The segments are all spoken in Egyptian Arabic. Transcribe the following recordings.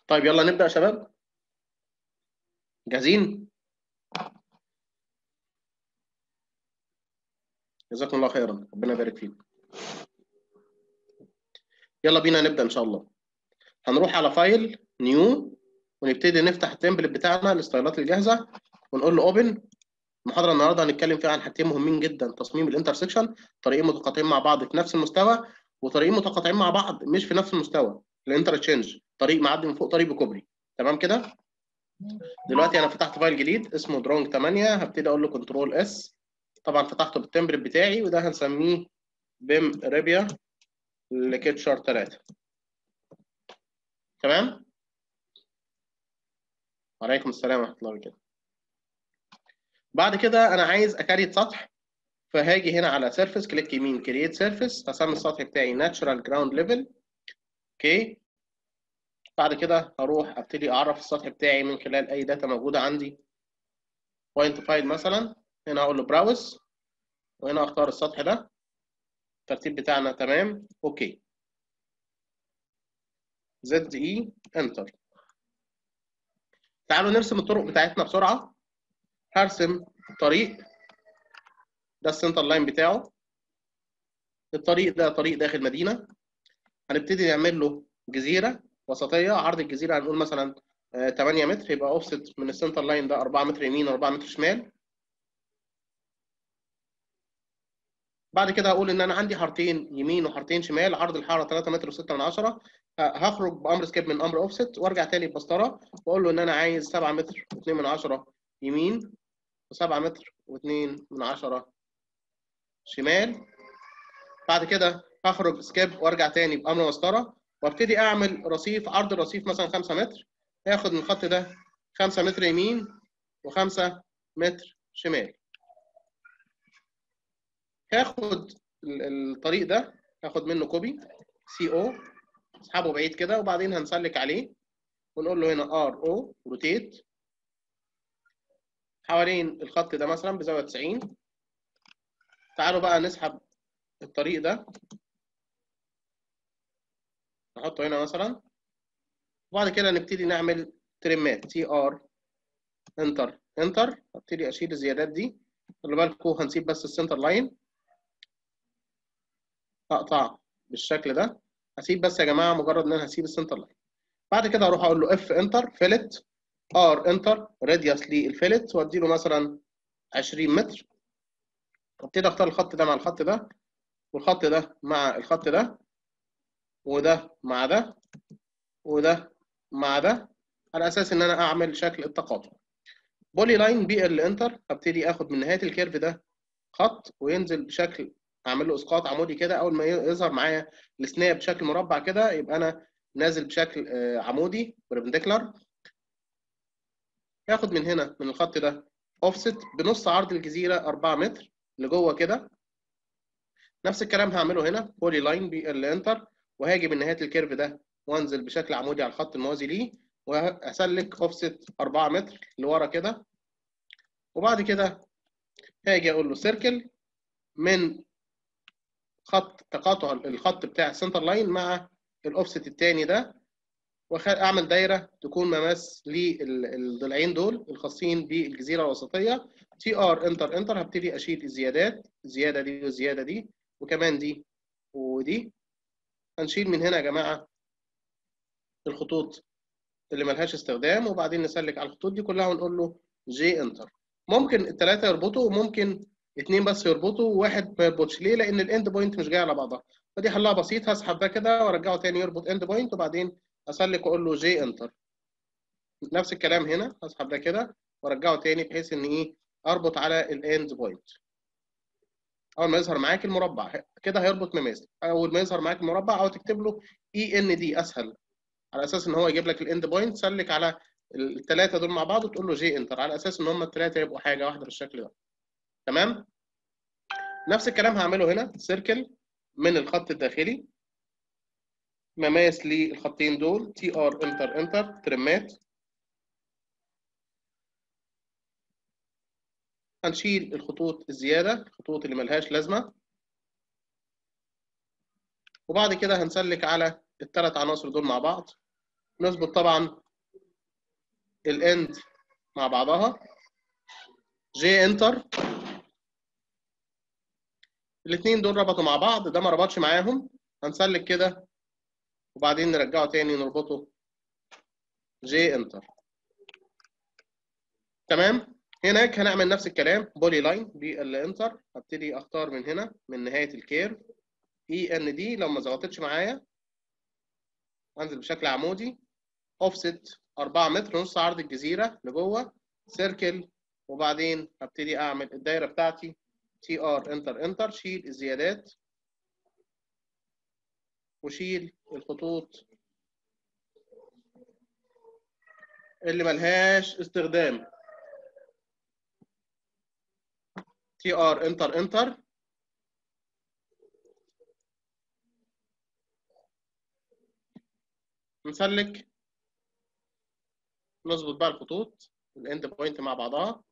طيب يلا نبدا يا شباب جاهزين جزاكم الله خيرا ربنا يبارك فيكم يلا بينا نبدا ان شاء الله هنروح على فايل نيو ونبتدي نفتح التمبلت بتاعنا الستايلات الجاهزه ونقول له اوبن المحاضره النهارده هنتكلم فيها عن حاجتين مهمين جدا تصميم الانترسكشن طريقين متقاطعين مع بعض في نفس المستوى وطريقين متقاطعين مع بعض مش في نفس المستوى الانترتشينج طريق معدي من فوق طريق بكوبري تمام كده دلوقتي انا فتحت فايل جديد اسمه درونج 8 هبتدي اقول له كنترول اس طبعا فتحته بالتمبلت بتاعي وده هنسميه بيم ريبيا لكيتشر 3 تمام وعليكم السلام ورحمه الله وبركاته بعد كده انا عايز اكريت سطح فهاجي هنا على سيرفيس كليك يمين كرييت سيرفيس هسمي السطح بتاعي ناتشرال جراوند ليفل اوكي بعد كده هروح ابتدي اعرف السطح بتاعي من خلال اي داتا موجوده عندي بوينت فايل مثلا هنا اقول له براوز وهنا اختار السطح ده الترتيب بتاعنا تمام اوكي زد اي انتر تعالوا نرسم الطرق بتاعتنا بسرعه هرسم طريق ده السنتر لاين بتاعه الطريق ده طريق داخل مدينه هنبتدي نعمل له جزيره وسطيه عرض الجزيره هنقول مثلا 8 متر يبقى اوفست من السنتر لاين ده 4 متر يمين و4 متر شمال بعد كده هقول ان انا عندي حارتين يمين وحارتين شمال عرض الحاره 3 متر و6 من 10 هخرج بامر سكيب من امر اوفست وارجع تاني بمسطره واقول له ان انا عايز 7 متر و2 من 10 يمين و7 متر و2 من 10 شمال بعد كده هخرج سكيب وارجع تاني بامر مسطره وابتدي اعمل رصيف عرض الرصيف مثلا 5 متر هاخد من الخط ده 5 متر يمين و5 متر شمال هاخد الطريق ده هاخد منه كوبي سي او اسحبه بعيد كده وبعدين هنسلك عليه ونقول له هنا ار او روتيت حوالين الخط ده مثلا بزاويه 90 تعالوا بقى نسحب الطريق ده نحطه هنا مثلا وبعد كده نبتدي نعمل تريمات تي ار انتر انتر ابتدي اشيل الزيادات دي خلي بالكم هنسيب بس السنتر لاين اقطع بالشكل ده هسيب بس يا جماعه مجرد ان انا هسيب السنتر لاين بعد كده اروح اقول له اف انتر فيلت ار انتر راديوس للفيلت وادي له مثلا 20 متر ابتدي اختار الخط ده مع الخط ده والخط ده مع الخط ده وده مع ده وده مع ده على اساس ان انا اعمل شكل التقاطع بولي لاين بي ال انتر هبتدي اخد من نهايه الكيرف ده خط وينزل بشكل اعمل له اسقاط عمودي كده اول ما يظهر معايا السناب بشكل مربع كده يبقى انا نازل بشكل عمودي بربنديكولار هاخد من هنا من الخط ده اوفست بنص عرض الجزيره 4 متر لجوه كده نفس الكلام هعمله هنا بولي لاين بي ال انتر وهاجي من نهايه الكيرف ده وانزل بشكل عمودي على الخط الموازي ليه واسلك اوفست 4 متر لورا كده وبعد كده هاجي اقول له سيركل من خط تقاطع الخط بتاع السنتر لاين مع الاوفست الثاني ده واعمل دايره تكون مماس للضلعين دول الخاصين بالجزيره الوسطيه تي ار انتر انتر هبتدي اشيل الزيادات الزياده دي والزياده دي وكمان دي ودي هنشيل من هنا يا جماعه الخطوط اللي ملهاش استخدام وبعدين نسلك على الخطوط دي كلها ونقول له جي انتر ممكن الثلاثه يربطوا وممكن اثنين بس يربطوا وواحد ما يربطش ليه لان الاند بوينت مش جايه على بعضها فدي حلها بسيط هسحب ده كده وارجعه تاني يربط اند بوينت وبعدين اسلك واقول له جي انتر نفس الكلام هنا هسحب ده كده وارجعه تاني بحيث ان ايه اربط على الاند بوينت اول ما يظهر معاك المربع كده هيربط مماس اول ما يظهر معاك المربع او تكتب له اي ان دي اسهل على اساس ان هو يجيب لك الاند بوينت سلك على الثلاثه دول مع بعض وتقول له جي انتر على اساس ان هم الثلاثه يبقوا حاجه واحده بالشكل ده تمام نفس الكلام هعمله هنا سيركل من الخط الداخلي مماس للخطين دول تي ار انتر انتر ترمات هنشيل الخطوط الزياده الخطوط اللي ملهاش لازمه وبعد كده هنسلك على الثلاث عناصر دول مع بعض نظبط طبعا الاند مع بعضها جي انتر الاثنين دول ربطوا مع بعض ده ما ربطش معاهم هنسلك كده وبعدين نرجعه تاني نربطه جي انتر تمام هناك هنعمل نفس الكلام بولي لاين بالانتر هبتدي اختار من هنا من نهايه الكيرف اي ان دي لو ما ظبطتش معايا انزل بشكل عمودي اوفست 4 متر نص عرض الجزيره لجوه سيركل وبعدين هبتدي اعمل الدايره بتاعتي تي ار انتر انتر شيل الزيادات وشيل الخطوط اللي ملهاش استخدام تي ار انتر انتر نسلك نظبط بقى الخطوط الاند بوينت مع بعضها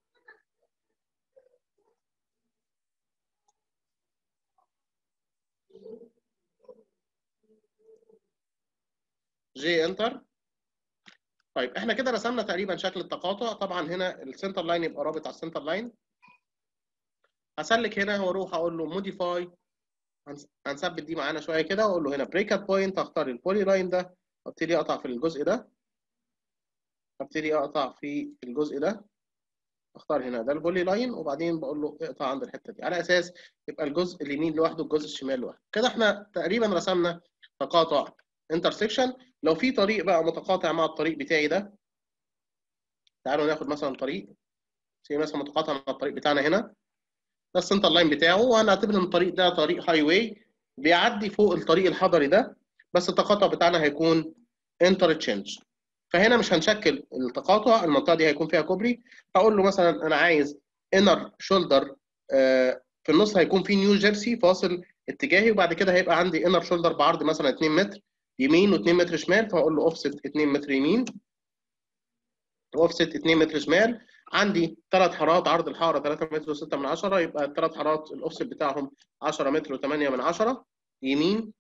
جي انتر طيب احنا كده رسمنا تقريبا شكل التقاطع طبعا هنا السنتر لاين يبقى رابط على السنتر لاين هسلك هنا واروح اقول له موديفاي هنثبت دي معانا شويه كده واقول له هنا بريك ات بوينت هختار البولي لاين ده ابتدي اقطع في الجزء ده ابتدي اقطع في الجزء ده اختار هنا ده البولي لاين وبعدين بقول له اقطع عند الحته دي على اساس يبقى الجزء اليمين لوحده الجزء الشمال لوحده كده احنا تقريبا رسمنا تقاطع انترسكشن لو في طريق بقى متقاطع مع الطريق بتاعي ده تعالوا ناخد مثلا طريق زي مثلا متقاطع مع الطريق بتاعنا هنا ده السنتر لاين بتاعه وهنعتبر ان الطريق ده طريق هاي واي بيعدي فوق الطريق الحضري ده بس التقاطع بتاعنا هيكون انتر تشينج فهنا مش هنشكل التقاطع المنطقه دي هيكون فيها كوبري هقول له مثلا انا عايز انر شولدر في النص هيكون في نيو جيرسي فاصل اتجاهي وبعد كده هيبقى عندي انر شولدر بعرض مثلا 2 متر يمين و2 متر شمال فهقول له اوفست 2 متر يمين واوفست 2 متر شمال عندي ثلاث حارات عرض الحاره 3 متر و6 من 10 يبقى الثلاث حارات الاوفست بتاعهم 10 متر و8 من 10 يمين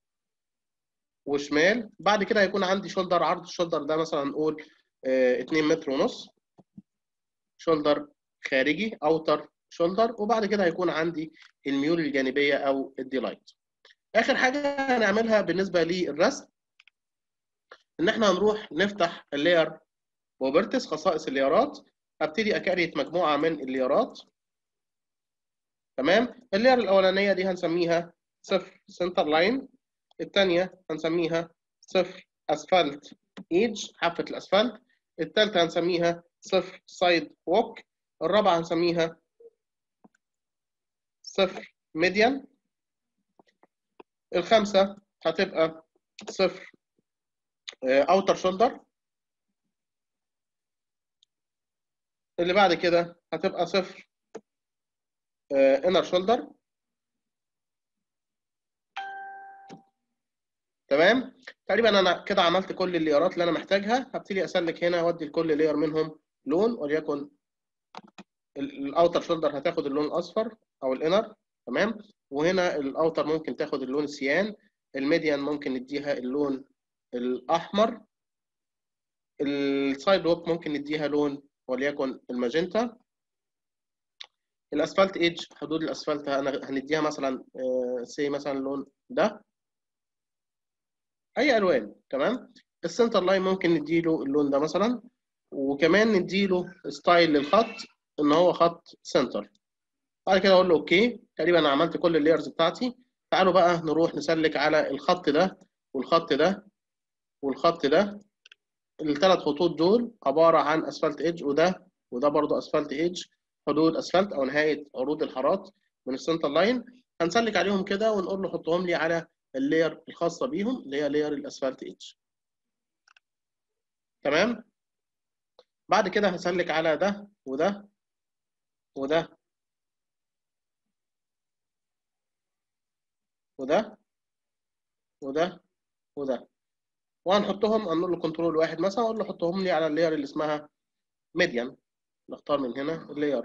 وشمال بعد كده هيكون عندي شولدر عرض الشولدر ده مثلا نقول 2 متر ونص شولدر خارجي اوتر شولدر وبعد كده هيكون عندي الميول الجانبيه او الديلايت اخر حاجه هنعملها بالنسبه للرسم ان احنا هنروح نفتح اللاير بروبرتيز خصائص الليارات هبتدي اكريت مجموعه من الليارات تمام اللاير الاولانيه دي هنسميها صفر سنتر لاين الثانيه هنسميها صفر اسفلت ايدج حافه الاسفلت الثالثه هنسميها صفر سايد ووك الرابعه هنسميها صفر ميديان الخامسه هتبقى صفر اوتر شولدر اللي بعد كده هتبقى صفر انر شولدر تمام تقريبا انا كده عملت كل الليارات اللي انا محتاجها هبتدي اسلك هنا وادي لكل لير منهم لون وليكن الاوتر شولدر هتاخد اللون الاصفر او الانر تمام وهنا الاوتر ممكن تاخد اللون السيان الميديان ممكن نديها اللون الاحمر السايد ووك ممكن نديها لون وليكن الماجنتا الاسفلت ايدج حدود الاسفلت هنديها مثلا سي مثلا اللون ده اي الوان تمام السنتر لاين ممكن نديله اللون ده مثلا وكمان نديله ستايل للخط ان هو خط سنتر بعد كده اقول له اوكي تقريبا انا عملت كل اللايرز بتاعتي تعالوا بقى نروح نسلك على الخط ده والخط ده والخط ده الثلاث خطوط دول عباره عن اسفلت ايدج وده وده برضو اسفلت ايدج حدود اسفلت او نهايه عروض الحارات من السنتر لاين هنسلك عليهم كده ونقول له حطهم لي على اللاير الخاصه بيهم اللي هي لاير الاسفلت ايدج تمام بعد كده هسلك على ده وده وده وده وده وده وهنحطهم هنقول له كنترول واحد مثلا اقول له حطهم لي على اللاير اللي اسمها ميديان نختار من هنا اللاير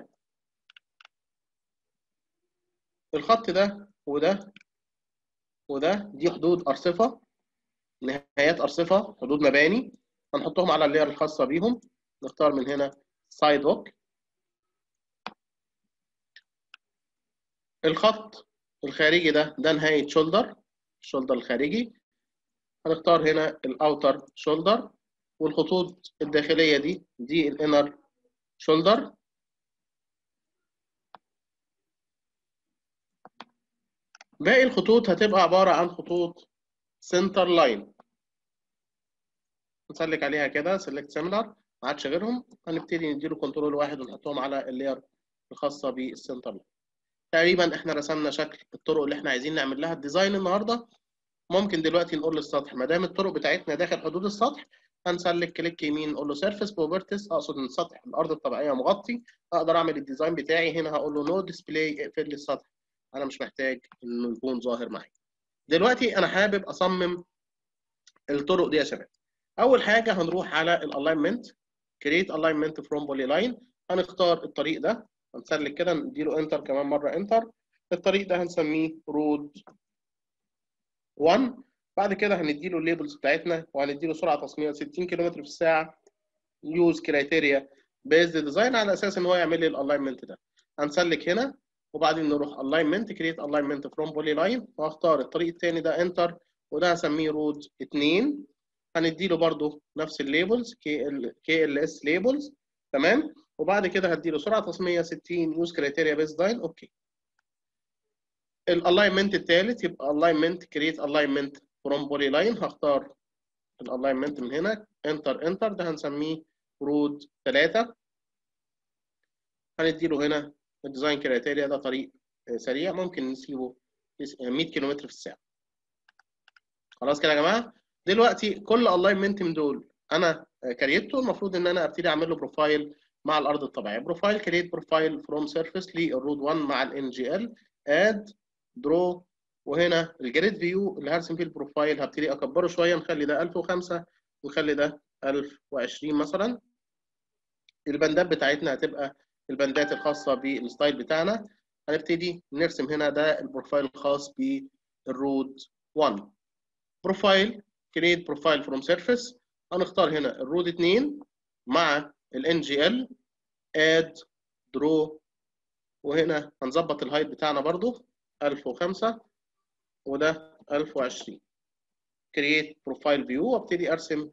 الخط ده وده وده دي حدود ارصفه نهايات ارصفه حدود مباني هنحطهم على اللاير الخاصه بيهم نختار من هنا سايد هوك الخط الخارجي ده ده نهايه شولدر الشولدر الخارجي هنختار هنا الاوتر شولدر والخطوط الداخليه دي دي الانر شولدر باقي الخطوط هتبقى عباره عن خطوط سنتر لاين نسلك عليها كده سيلكت سيميلر ما عادش غيرهم هنبتدي نديله كنترول واحد ونحطهم على اللاير الخاصه بالسنتر لاين تقريبا احنا رسمنا شكل الطرق اللي احنا عايزين نعمل لها الديزاين النهارده ممكن دلوقتي نقول للسطح ما دام الطرق بتاعتنا داخل حدود السطح هنسلك كليك يمين نقول له سيرفيس بروبرتيز اقصد ان السطح الارض الطبيعيه مغطي اقدر اعمل الديزاين بتاعي هنا هقول له نو ديسبلاي اقفل لي السطح انا مش محتاج انه يكون ظاهر معايا دلوقتي انا حابب اصمم الطرق دي يا شباب اول حاجه هنروح على الالاينمنت كريت الاينمنت فروم بولي لاين هنختار الطريق ده هنسلك كده نديله انتر كمان مره انتر الطريق ده هنسميه رود 1 بعد كده هنديله الليبلز بتاعتنا وهنديله سرعه تصميم 60 كم في الساعه يوز كرايتيريا بيزد ديزاين على اساس ان هو يعمل لي الالاينمنت ده هنسلك هنا وبعدين نروح الاينمنت كريت الاينمنت فروم بولي لاين وهختار الطريق الثاني ده انتر وده هسميه رود 2 هنديله برده نفس الليبلز كي ال كي ال اس ليبلز تمام وبعد كده هديله سرعه تصميميه 60 يوز كرايتيريا بيز داين اوكي الالاينمنت الثالث يبقى الاينمنت كريت الاينمنت فروم بولي لاين هختار الالاينمنت من هنا انتر انتر ده هنسميه رود 3 هنديله هنا الديزاين كرايتيريا ده طريق سريع ممكن نسيبه 100 كم في الساعه خلاص كده يا جماعه دلوقتي كل الاينمنت من دول انا كريته المفروض ان انا ابتدي اعمل له بروفايل مع الارض الطبيعيه بروفايل كريت بروفايل فروم سيرفيس للرود 1 مع الان جي ال اد درو وهنا الجريد فيو اللي هرسم فيه البروفايل هبتدي اكبره شويه نخلي ده 1005 ونخلي ده 1020 مثلا البندات بتاعتنا هتبقى البندات الخاصه بالستايل بتاعنا هنبتدي نرسم هنا ده البروفايل الخاص بالرود 1 بروفايل كريت بروفايل فروم سيرفيس هنختار هنا الرود 2 مع الان جي ال اد درو وهنا هنظبط الهايت بتاعنا برضو 1005 وده 1020 كرييت بروفايل فيو وابتدي ارسم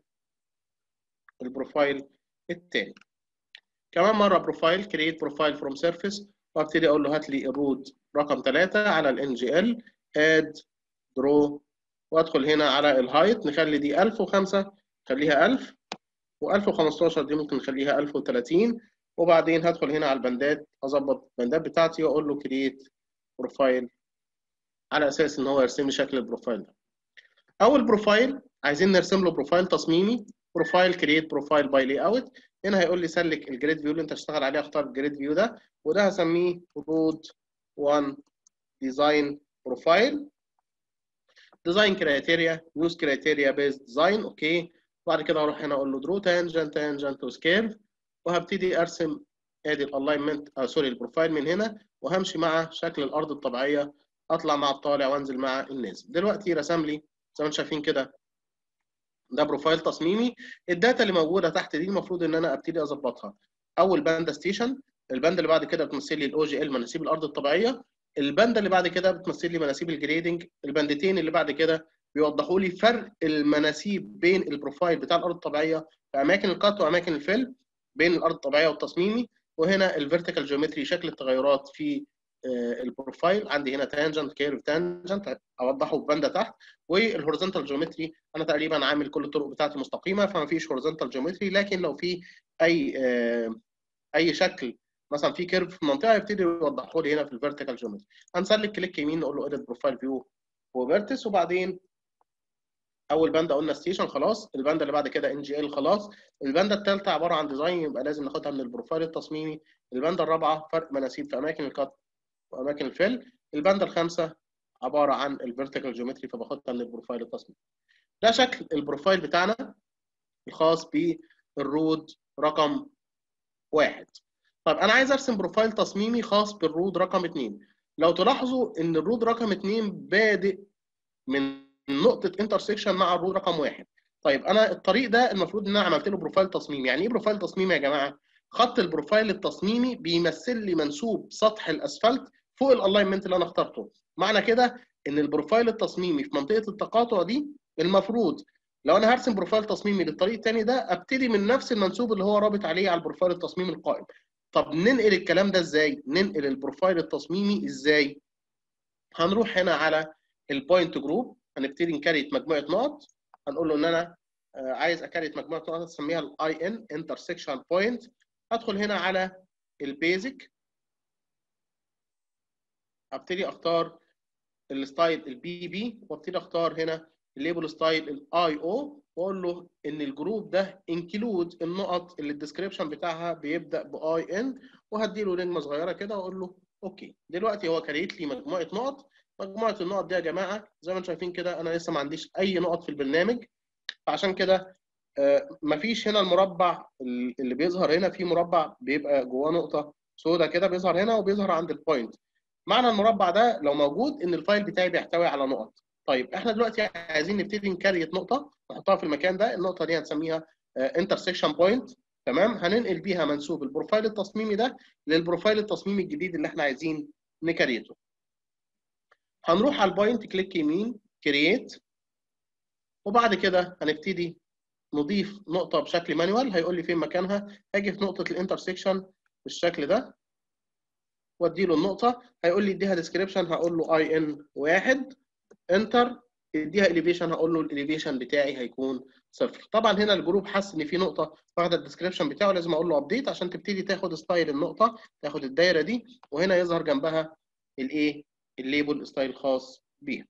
البروفايل الثاني كمان مره بروفايل كرييت بروفايل فروم سيرفيس وابتدي اقول له هات لي الرود رقم 3 على الان جي ال اد درو وادخل هنا على الهايت نخلي دي 1005 نخليها 1000 و1015 دي ممكن نخليها 1030 وبعدين هدخل هنا على البندات اظبط البندات بتاعتي واقول له كرييت بروفايل على اساس ان هو يرسم لي شكل البروفايل ده اول بروفايل عايزين نرسم له بروفايل تصميمي بروفايل كرييت بروفايل باي لي اوت هنا هيقول لي سلك الجريد فيو اللي انت هتشتغل عليه اختار الجريد فيو ده وده هسميه رود 1 ديزاين بروفايل ديزاين كرايتيريا يوز كرايتيريا بيز ديزاين اوكي بعد كده اروح هنا اقول له درو تانجنت تانجنت وسكيرف وهبتدي ارسم ادي الالاينمنت آه سوري البروفايل من هنا وهمشي مع شكل الارض الطبيعيه اطلع مع الطالع وانزل مع النازل دلوقتي رسم لي زي ما انتم شايفين كده ده بروفايل تصميمي الداتا اللي موجوده تحت دي المفروض ان انا ابتدي اظبطها اول باندا ستيشن الباندا اللي بعد كده بتمثل لي الاو جي ال مناسيب الارض الطبيعيه الباندا اللي بعد كده بتمثل لي مناسيب الجريدنج الباندتين اللي بعد كده بيوضحوا لي فرق المناسيب بين البروفايل بتاع الارض الطبيعيه في اماكن القط واماكن الفيل بين الارض الطبيعيه والتصميمي وهنا الفيرتيكال جيومتري شكل التغيرات في البروفايل عندي هنا تانجنت كيرف تانجنت اوضحه في باندا تحت والهوريزونتال جيومتري انا تقريبا عامل كل الطرق بتاعتي مستقيمه فما فيش هوريزونتال جيومتري لكن لو في اي اي شكل مثلا في كيرف في منطقه يبتدي يوضحه لي هنا في الفيرتيكال جيومتري هنسلك كليك يمين نقول له اديت بروفايل فيو وفيرتس وبعدين اول باندا قلنا ستيشن خلاص الباندا اللي بعد كده ان جي ال خلاص الباندا الثالثه عباره عن ديزاين يبقى لازم ناخدها من البروفايل التصميمي الباندا الرابعه فرق مناسيب في اماكن الكات واماكن الفيل الباندا الخامسه عباره عن الفيرتيكال جيومتري فباخدها من البروفايل التصميمي ده شكل البروفايل بتاعنا الخاص بالرود رقم واحد طيب انا عايز ارسم بروفايل تصميمي خاص بالرود رقم اثنين لو تلاحظوا ان الرود رقم اثنين بادئ من نقطه انترسكشن مع الرود رقم واحد طيب انا الطريق ده المفروض ان انا عملت له بروفايل تصميمي يعني ايه بروفايل تصميمي يا جماعه خط البروفايل التصميمي بيمثل لي منسوب سطح الاسفلت فوق الالاينمنت اللي انا اخترته معنى كده ان البروفايل التصميمي في منطقه التقاطع دي المفروض لو انا هرسم بروفايل تصميمي للطريق الثاني ده ابتدي من نفس المنسوب اللي هو رابط عليه على البروفايل التصميمي القائم طب ننقل الكلام ده ازاي ننقل البروفايل التصميمي ازاي هنروح هنا على البوينت جروب هنبتدي نكريت مجموعه نقط هنقول له ان انا عايز اكريت مجموعه نقط اسميها الاي ان انترسكشن بوينت ادخل هنا على البيزك ابتدي اختار الستايل البي بي وابتدي اختار هنا الليبل ستايل الاي او واقول له ان الجروب ده انكلود النقط اللي الديسكربشن بتاعها بيبدا باي ان وهدي له نجمه صغيره كده واقول له اوكي دلوقتي هو كريت لي مجموعه نقط مجموعه النقط دي يا جماعه زي ما انتم شايفين كده انا لسه ما عنديش اي نقط في البرنامج فعشان كده مفيش هنا المربع اللي بيظهر هنا في مربع بيبقى جواه نقطه سوداء كده بيظهر هنا وبيظهر عند البوينت معنى المربع ده لو موجود ان الفايل بتاعي بيحتوي على نقط طيب احنا دلوقتي عايزين نبتدي نكريت نقطه نحطها في المكان ده النقطه دي هنسميها انترسكشن بوينت تمام هننقل بيها منسوب البروفايل التصميمي ده للبروفايل التصميمي الجديد اللي احنا عايزين نكريته هنروح على البوينت كليك يمين كرييت وبعد كده هنبتدي نضيف نقطه بشكل مانوال هيقول لي فين مكانها هاجي في نقطه الانترسكشن بالشكل ده وادي له النقطه هيقول لي اديها ديسكريبشن هقول له اي ان واحد انتر اديها اليفيشن هقول له الاليفيشن بتاعي هيكون صفر طبعا هنا الجروب حس ان في نقطه واخده الديسكريبشن بتاعه لازم اقول له ابديت عشان تبتدي تاخد ستايل النقطه تاخد الدايره دي وهنا يظهر جنبها الايه الليبل ستايل خاص بيها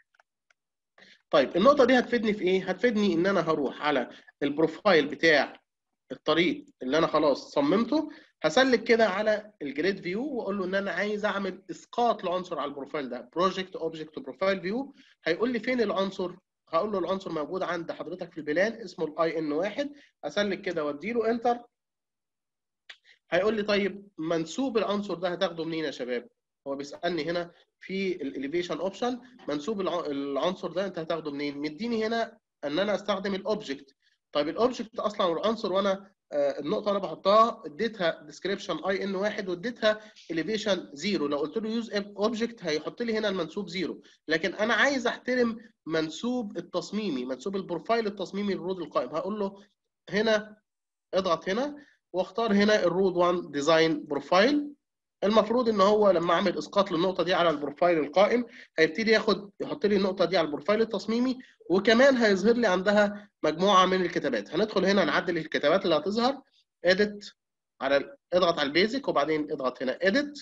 طيب النقطه دي هتفيدني في ايه هتفيدني ان انا هروح على البروفايل بتاع الطريق اللي انا خلاص صممته هسلك كده على الجريد فيو واقول له ان انا عايز اعمل اسقاط لعنصر على البروفايل ده بروجكت اوبجكت بروفايل فيو هيقول لي فين العنصر هقول له العنصر موجود عند حضرتك في البلان اسمه الاي ان واحد اسلك كده وادي له انتر هيقول لي طيب منسوب العنصر ده هتاخده منين يا شباب هو بيسالني هنا في الاليفيشن اوبشن منسوب العنصر ده انت هتاخده منين مديني هنا ان انا استخدم الاوبجكت طيب الاوبجكت اصلا والعنصر وانا النقطه انا بحطها اديتها ديسكريبشن اي ان واحد واديتها اليفيشن زيرو لو قلت له يوز اوبجكت هيحط لي هنا المنسوب زيرو لكن انا عايز احترم منسوب التصميمي منسوب البروفايل التصميمي للرود القائم هقول له هنا اضغط هنا واختار هنا الرود 1 ديزاين بروفايل المفروض ان هو لما اعمل اسقاط للنقطه دي على البروفايل القائم هيبتدي ياخد يحط لي النقطه دي على البروفايل التصميمي وكمان هيظهر لي عندها مجموعه من الكتابات هندخل هنا نعدل الكتابات اللي هتظهر اديت على اضغط على البيزك وبعدين اضغط هنا اديت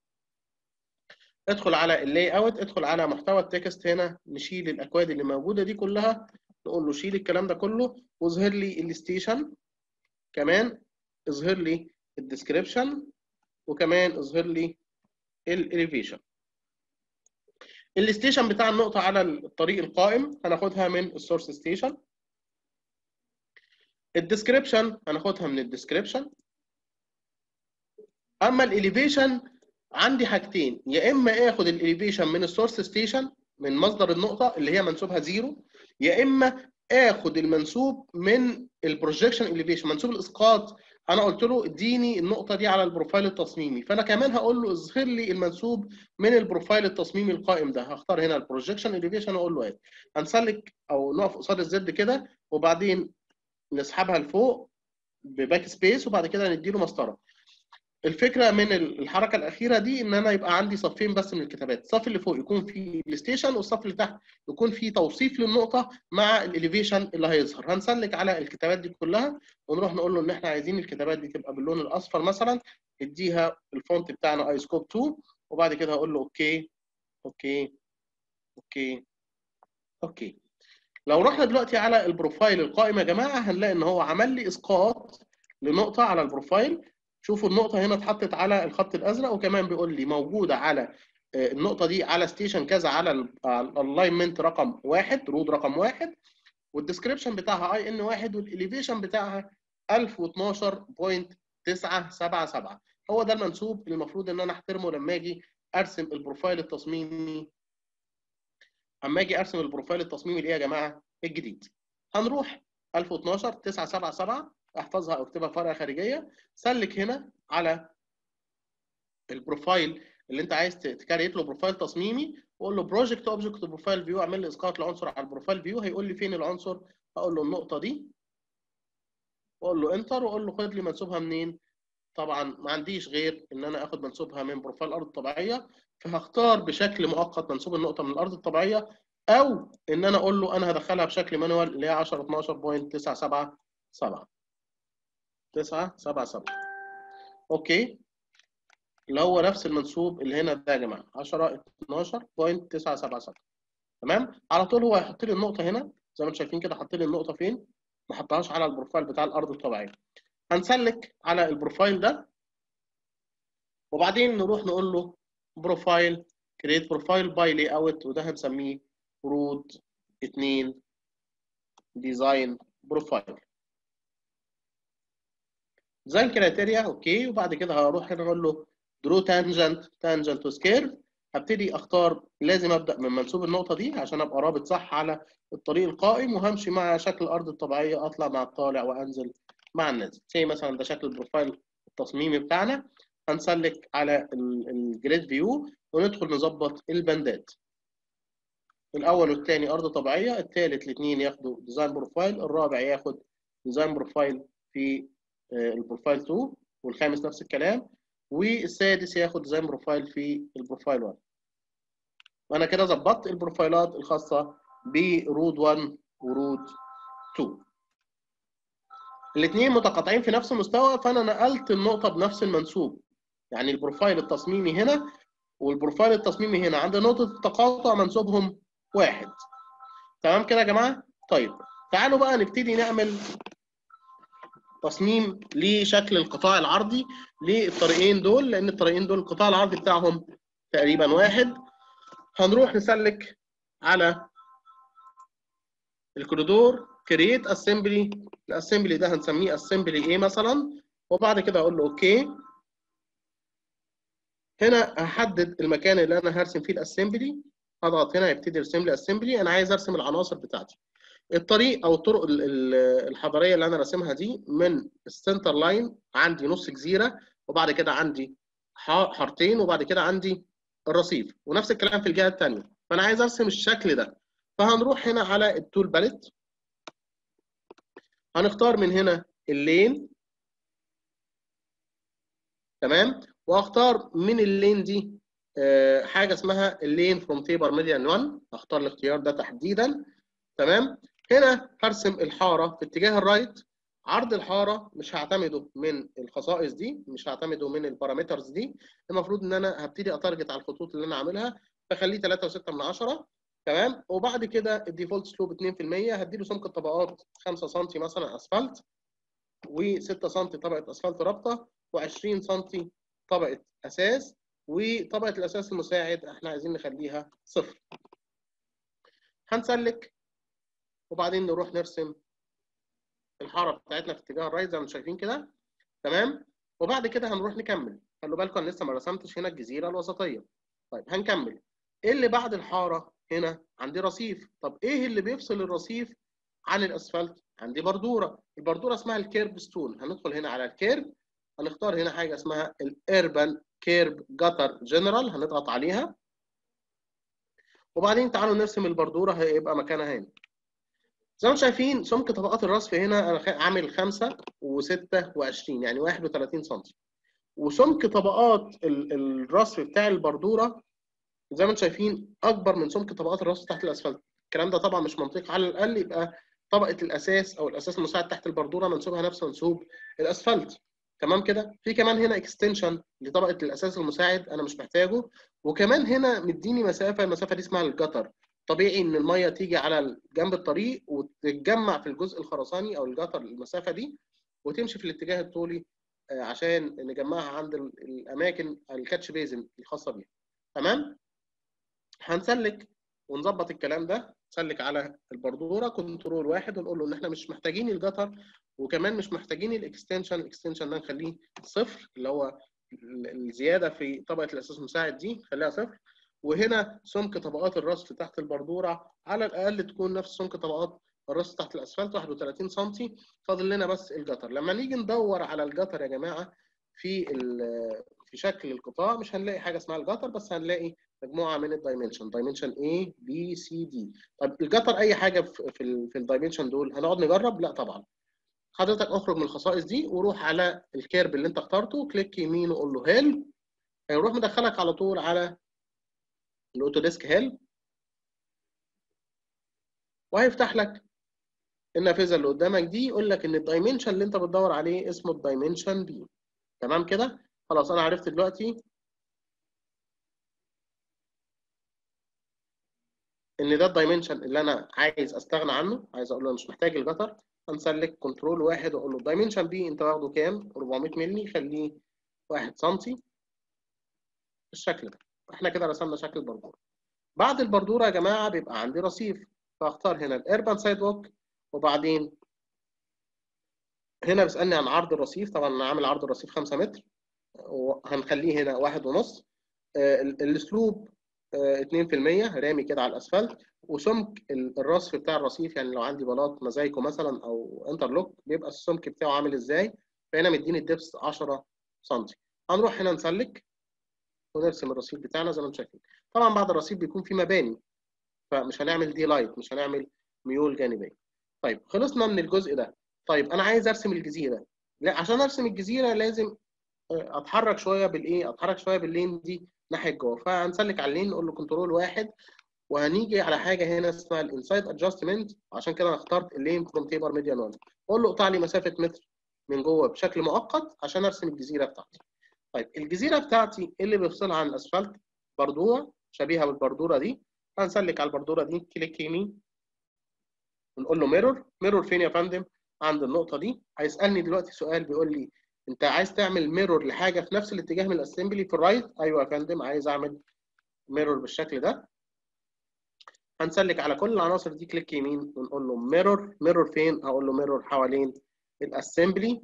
ادخل على اللاي اوت ادخل على محتوى التكست هنا نشيل الاكواد اللي موجوده دي كلها نقول له شيل الكلام ده كله واظهر لي الستيشن كمان اظهر لي الديسكريبشن وكمان اظهر لي الاليفيشن الستيشن بتاع النقطه على الطريق القائم هناخدها من السورس ستيشن الديسكريبشن هناخدها من الديسكريبشن اما الاليفيشن عندي حاجتين يا اما اخد الاليفيشن من السورس ستيشن من مصدر النقطه اللي هي منسوبها زيرو يا اما اخد المنسوب من البروجيكشن اليفيشن منسوب الاسقاط انا قلت له اديني النقطه دي على البروفايل التصميمي فانا كمان هقول له اظهر لي المنسوب من البروفايل التصميمي القائم ده هختار هنا البروجيكشن اليفيشن واقول له اد هنسلك او نقف قصاد الزد كده وبعدين نسحبها لفوق بباك سبيس وبعد كده نديله مسطره الفكره من الحركه الاخيره دي ان انا يبقى عندي صفين بس من الكتابات الصف اللي فوق يكون فيه الستيشن والصف اللي تحت يكون فيه توصيف للنقطه مع الاليفيشن اللي هيظهر هنسلك على الكتابات دي كلها ونروح نقول له ان احنا عايزين الكتابات دي تبقى باللون الاصفر مثلا اديها الفونت بتاعنا اي سكوب 2 وبعد كده هقول له اوكي اوكي اوكي اوكي لو رحنا دلوقتي على البروفايل القائم يا جماعه هنلاقي ان هو عمل لي اسقاط لنقطه على البروفايل شوفوا النقطة هنا اتحطت على الخط الأزرق وكمان بيقول لي موجودة على النقطة دي على ستيشن كذا على الالاينمنت رقم واحد رود رقم واحد والديسكريبشن بتاعها اي ان واحد والاليفيشن بتاعها 1012.977 هو ده المنسوب اللي المفروض ان انا احترمه لما اجي ارسم البروفايل التصميمي اما اجي ارسم البروفايل التصميمي الايه يا جماعه الجديد هنروح 1012 977 احفظها او اكتبها في ورقه خارجيه سلك هنا على البروفايل اللي انت عايز تكريت له بروفايل تصميمي وقول له بروجكت اوبجكت بروفايل فيو اعمل لي اسقاط العنصر على البروفايل فيو هيقول لي فين العنصر هقول له النقطه دي واقول له انتر واقول له خد لي منسوبها منين طبعا ما عنديش غير ان انا اخد منسوبها من بروفايل الارض الطبيعيه فهختار بشكل مؤقت منسوب النقطه من الارض الطبيعيه او ان انا اقول له انا هدخلها بشكل مانوال اللي هي 10 12.977 977 اوكي اللي هو نفس المنسوب اللي هنا ده يا جماعه 10 12.977 تمام على طول هو هيحط لي النقطه هنا زي ما انتم شايفين كده حط لي النقطه فين ما حطهاش على البروفايل بتاع الارض الطبيعيه هنسلك على البروفايل ده وبعدين نروح نقول له بروفايل كريت بروفايل باي لي اوت وده هنسميه روت 2 ديزاين بروفايل ديزاين كريتيريا اوكي وبعد كده هروح هنا اقول له درو تانجنت تانجنت تو سكير هبتدي اختار لازم ابدا من منسوب النقطه دي عشان ابقى رابط صح على الطريق القائم وهمشي مع شكل الارض الطبيعيه اطلع مع الطالع وانزل مع النازل زي مثلا ده شكل البروفايل التصميمي بتاعنا هنسلك على الجريد فيو وندخل نظبط البندات الاول والثاني ارض طبيعيه الثالث الاثنين ياخدوا ديزاين بروفايل الرابع ياخد ديزاين بروفايل في البروفايل 2 والخامس نفس الكلام والسادس ياخد ديزاين بروفايل في البروفايل 1 وانا كده ظبطت البروفايلات الخاصه برود 1 ورود 2 الاثنين متقاطعين في نفس المستوى فانا نقلت النقطه بنفس المنسوب يعني البروفايل التصميمي هنا والبروفايل التصميمي هنا عند نقطه التقاطع منسوبهم واحد تمام كده يا جماعه طيب تعالوا بقى نبتدي نعمل تصميم لشكل القطاع العرضي للطريقين دول لان الطريقين دول القطاع العرضي بتاعهم تقريبا واحد هنروح نسلك على الكوريدور كرييت اسمبلي الاسمبلي ده هنسميه اسمبلي ايه مثلا وبعد كده اقول له اوكي هنا هحدد المكان اللي انا هرسم فيه الاسمبلي هضغط هنا يبتدي يرسم لي اسمبلي انا عايز ارسم العناصر بتاعتي الطريق او الطرق الحضاريه اللي انا راسمها دي من السنتر لاين عندي نص جزيره وبعد كده عندي حارتين وبعد كده عندي الرصيف ونفس الكلام في الجهه الثانيه فانا عايز ارسم الشكل ده فهنروح هنا على التول باليت هنختار من هنا اللين تمام واختار من اللين دي حاجه اسمها اللين فروم تيبر ميديان 1 اختار الاختيار ده تحديدا تمام هنا هرسم الحاره في اتجاه الرايت عرض الحاره مش هعتمده من الخصائص دي مش هعتمده من البارامترز دي المفروض ان انا هبتدي اتارجت على الخطوط اللي انا عاملها فخليه 3.6 من 10 تمام وبعد كده الديفولت سلوب 2% هديله سمك الطبقات 5 سم مثلا اسفلت و6 سم طبقه اسفلت رابطه و20 سم طبقه اساس وطبقه الاساس المساعد احنا عايزين نخليها صفر هنسلك وبعدين نروح نرسم الحاره بتاعتنا في اتجاه الرايت زي ما انتم شايفين كده تمام وبعد كده هنروح نكمل خلوا بالكم انا لسه ما رسمتش هنا الجزيره الوسطيه طيب هنكمل ايه اللي بعد الحاره هنا عندي رصيف طب ايه اللي بيفصل الرصيف عن الاسفلت عندي بردوره البردوره اسمها الكيرب ستون هندخل هنا على الكيرب هنختار هنا حاجه اسمها الاربن كيرب جاتر جنرال هنضغط عليها وبعدين تعالوا نرسم البردوره هيبقى مكانها هنا زي ما انتم شايفين سمك طبقات الرصف هنا انا عامل 5 و26 يعني 31 سم وسمك طبقات الرصف بتاع البردوره زي ما انتم شايفين اكبر من سمك طبقات الرصف تحت الاسفلت الكلام ده طبعا مش منطقي على الاقل يبقى طبقه الاساس او الاساس المساعد تحت البردوره منسوبها نفس منسوب الاسفلت تمام كده في كمان هنا اكستنشن لطبقه الاساس المساعد انا مش محتاجه وكمان هنا مديني مسافه المسافه دي اسمها الجتر طبيعي ان الميه تيجي على جنب الطريق وتتجمع في الجزء الخرساني او الجتر المسافه دي وتمشي في الاتجاه الطولي عشان نجمعها عند الاماكن الكاتش بيزن الخاصه بيها تمام هنسلك ونظبط الكلام ده نسلك على البردوره كنترول واحد ونقول له ان احنا مش محتاجين الجتر وكمان مش محتاجين الاكستنشن الاكستنشن ده نخليه صفر اللي هو الزياده في طبقه الاساس المساعد دي نخليها صفر وهنا سمك طبقات الرصف تحت البردوره على الاقل تكون نفس سمك طبقات الرصف تحت الاسفلت 31 سم فاضل لنا بس الجتر لما نيجي ندور على الجتر يا جماعه في في شكل القطاع مش هنلاقي حاجه اسمها الجتر بس هنلاقي مجموعه من الدايمنشن دايمنشن A B C D طب الجتر اي حاجه في في, في الدايمنشن دول هنقعد نجرب لا طبعا حضرتك اخرج من الخصائص دي وروح على الكيرب اللي انت اخترته كليك يمين وقول له هيل هيروح مدخلك على طول على الاوتوديسك هيل وهيفتح لك النافذه اللي قدامك دي يقول لك ان الدايمنشن اللي انت بتدور عليه اسمه الدايمنشن بي تمام كده خلاص انا عرفت دلوقتي ان ده الدايمنشن اللي انا عايز استغنى عنه عايز اقول له مش محتاج الجتر هنسلك كنترول واحد واقول له الدايمنشن بي انت واخده كام 400 مللي خليه 1 سم بالشكل ده احنا كده رسمنا شكل البردوره بعد البردوره يا جماعه بيبقى عندي رصيف فاختار هنا الاربان سايد ووك وبعدين هنا بيسالني عن عرض الرصيف طبعا انا عامل عرض الرصيف 5 متر وهنخليه هنا واحد ونص الاسلوب 2% رامي كده على الاسفلت وسمك الرصف بتاع الرصيف يعني لو عندي بلاط مزايكو مثلا او انترلوك بيبقى السمك بتاعه عامل ازاي فهنا مديني الدبس 10 سم هنروح هنا نسلك ونرسم الرصيف بتاعنا زي ما انتم شايفين طبعا بعد الرصيف بيكون في مباني فمش هنعمل دي لايت مش هنعمل ميول جانبيه طيب خلصنا من الجزء ده طيب انا عايز ارسم الجزيره لا عشان ارسم الجزيره لازم اتحرك شويه بالايه اتحرك شويه باللين دي ناحيه جوه فهنسلك على اللين نقول له كنترول واحد وهنيجي على حاجه هنا اسمها الانسايد ادجستمنت عشان كده انا اخترت اللين فروم تيبر ميديان 1 اقول له اقطع لي مسافه متر من جوه بشكل مؤقت عشان ارسم الجزيره بتاعتي طيب الجزيره بتاعتي اللي بيفصلها عن الاسفلت بردوره شبيهه بالبردوره دي هنسلك على البردوره دي كليك يمين ونقول له ميرور ميرور فين يا فندم عند النقطه دي هيسالني دلوقتي سؤال بيقول لي انت عايز تعمل ميرور لحاجه في نفس الاتجاه من الاسمبلي في الرايت ايوه يا فندم عايز اعمل ميرور بالشكل ده هنسلك على كل العناصر دي كليك يمين ونقول له ميرور ميرور فين هقول له ميرور حوالين الاسمبلي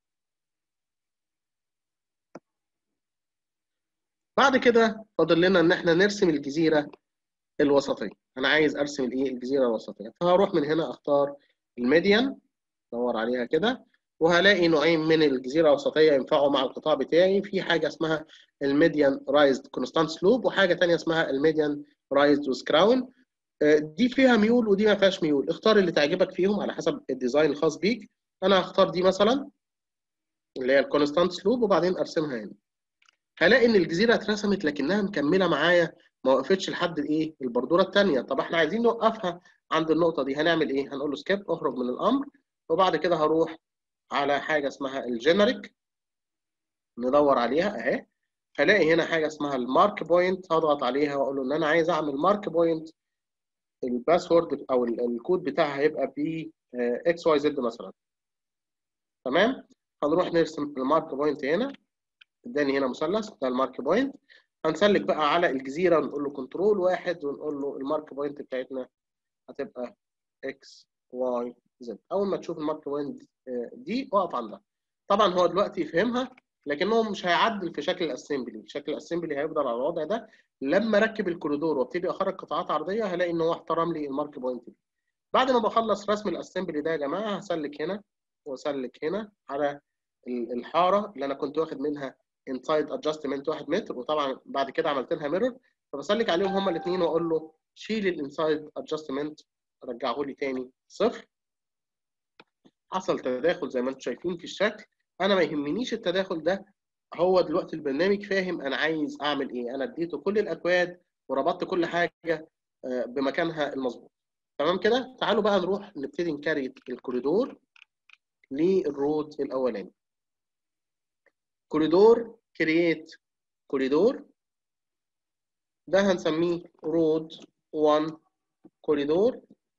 بعد كده فاضل لنا ان احنا نرسم الجزيره الوسطيه انا عايز ارسم الايه الجزيره الوسطيه فهروح من هنا اختار الميديان ادور عليها كده وهلاقي نوعين من الجزيره الوسطيه ينفعوا مع القطاع بتاعي في حاجه اسمها الميديان رايزد كونستانت سلوب وحاجه ثانيه اسمها الميديان رايزد ويز كراون دي فيها ميول ودي ما فيهاش ميول اختار اللي تعجبك فيهم على حسب الديزاين الخاص بيك انا هختار دي مثلا اللي هي الكونستانت سلوب وبعدين ارسمها هنا هلاقي ان الجزيره اترسمت لكنها مكمله معايا ما وقفتش لحد الايه البردوره الثانيه طب احنا عايزين نوقفها عند النقطه دي هنعمل ايه هنقول له سكيب اخرج من الامر وبعد كده هروح على حاجه اسمها الجينيريك ندور عليها اهي هلاقي هنا حاجه اسمها المارك بوينت هضغط عليها واقول له ان انا عايز اعمل مارك بوينت الباسورد او الكود بتاعها هيبقى ب اكس واي زد مثلا تمام هنروح نرسم المارك بوينت هنا اداني هنا مثلث ده المارك بوينت هنسلك بقى على الجزيره ونقول له كنترول واحد ونقول له المارك بوينت بتاعتنا هتبقى اكس واي زد اول ما تشوف المارك بوينت دي اقف عندها طبعا هو دلوقتي يفهمها لكنه مش هيعدل في شكل الاسمبلي شكل الاسمبلي هيفضل على الوضع ده لما اركب الكوريدور وابتدي اخرج قطاعات عرضيه هلاقي ان هو احترم لي المارك بوينت دي بعد ما بخلص رسم الاسمبلي ده يا جماعه هسلك هنا واسلك هنا على الحاره اللي انا كنت واخد منها انسايد ادجستمنت 1 متر وطبعا بعد كده عملت لها ميرور فبسلك عليهم هما الاثنين واقول له شيل الانسايد ادجستمنت رجعه لي تاني صفر حصل تداخل زي ما انتم شايفين في الشكل انا ما يهمنيش التداخل ده هو دلوقتي البرنامج فاهم انا عايز اعمل ايه انا اديته كل الاكواد وربطت كل حاجه بمكانها المظبوط تمام كده تعالوا بقى نروح نبتدي نكريت الكوريدور للرود الاولاني كوريدور كرييت كوريدور ده هنسميه رود 1 كوريدور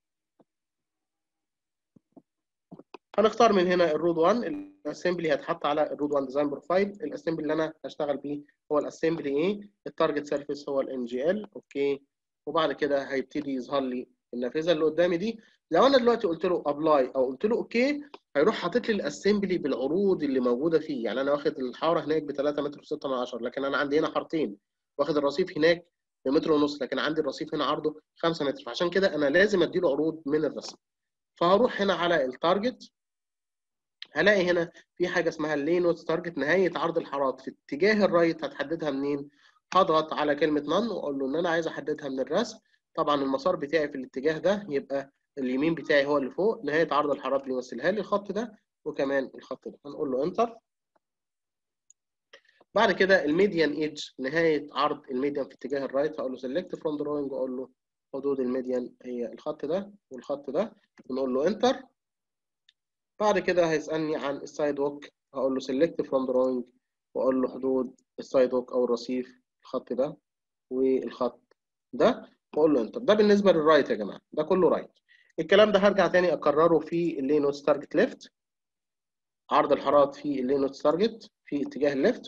هنختار من هنا الرود 1 الاسمبلي هيتحط على الرود 1 ديزاين بروفايل الاسمبلي اللي انا هشتغل بيه هو الاسمبلي ايه التارجت سيرفيس هو الان جي ال اوكي وبعد كده هيبتدي يظهر لي النافذه اللي قدامي دي لو انا دلوقتي قلت له ابلاي او قلت له اوكي هيروح حاطط لي الاسمبلي بالعروض اللي موجوده فيه يعني انا واخد الحاره هناك ب 3 متر و6 من 10 لكن انا عندي هنا حارتين واخد الرصيف هناك بمتر ونص لكن عندي الرصيف هنا عرضه 5 متر فعشان كده انا لازم اديله عروض من الرسم فهروح هنا على التارجت هلاقي هنا في حاجه اسمها اللين تارجت نهايه عرض الحارات في اتجاه الرايت هتحددها منين هضغط على كلمه نون واقول له ان انا عايز احددها من الرسم طبعا المسار بتاعي في الاتجاه ده يبقى اليمين بتاعي هو اللي فوق نهايه عرض الحارات بيمثلها لي الخط ده وكمان الخط ده هنقول له انتر بعد كده الميديان ايدج نهايه عرض الميديان في اتجاه الرايت هقول له سيلكت فروم دروينج واقول له حدود الميديان هي الخط ده والخط ده ونقول له انتر بعد كده هيسالني عن السايد ووك هقول له سيلكت فروم دروينج واقول له حدود السايد ووك او الرصيف الخط ده والخط ده واقول له انتر ده بالنسبه للرايت يا جماعه ده كله رايت الكلام ده هرجع تاني اكرره في اللي نوتس تارجت ليفت عرض الحارات في اللي نوتس تارجت في اتجاه الليفت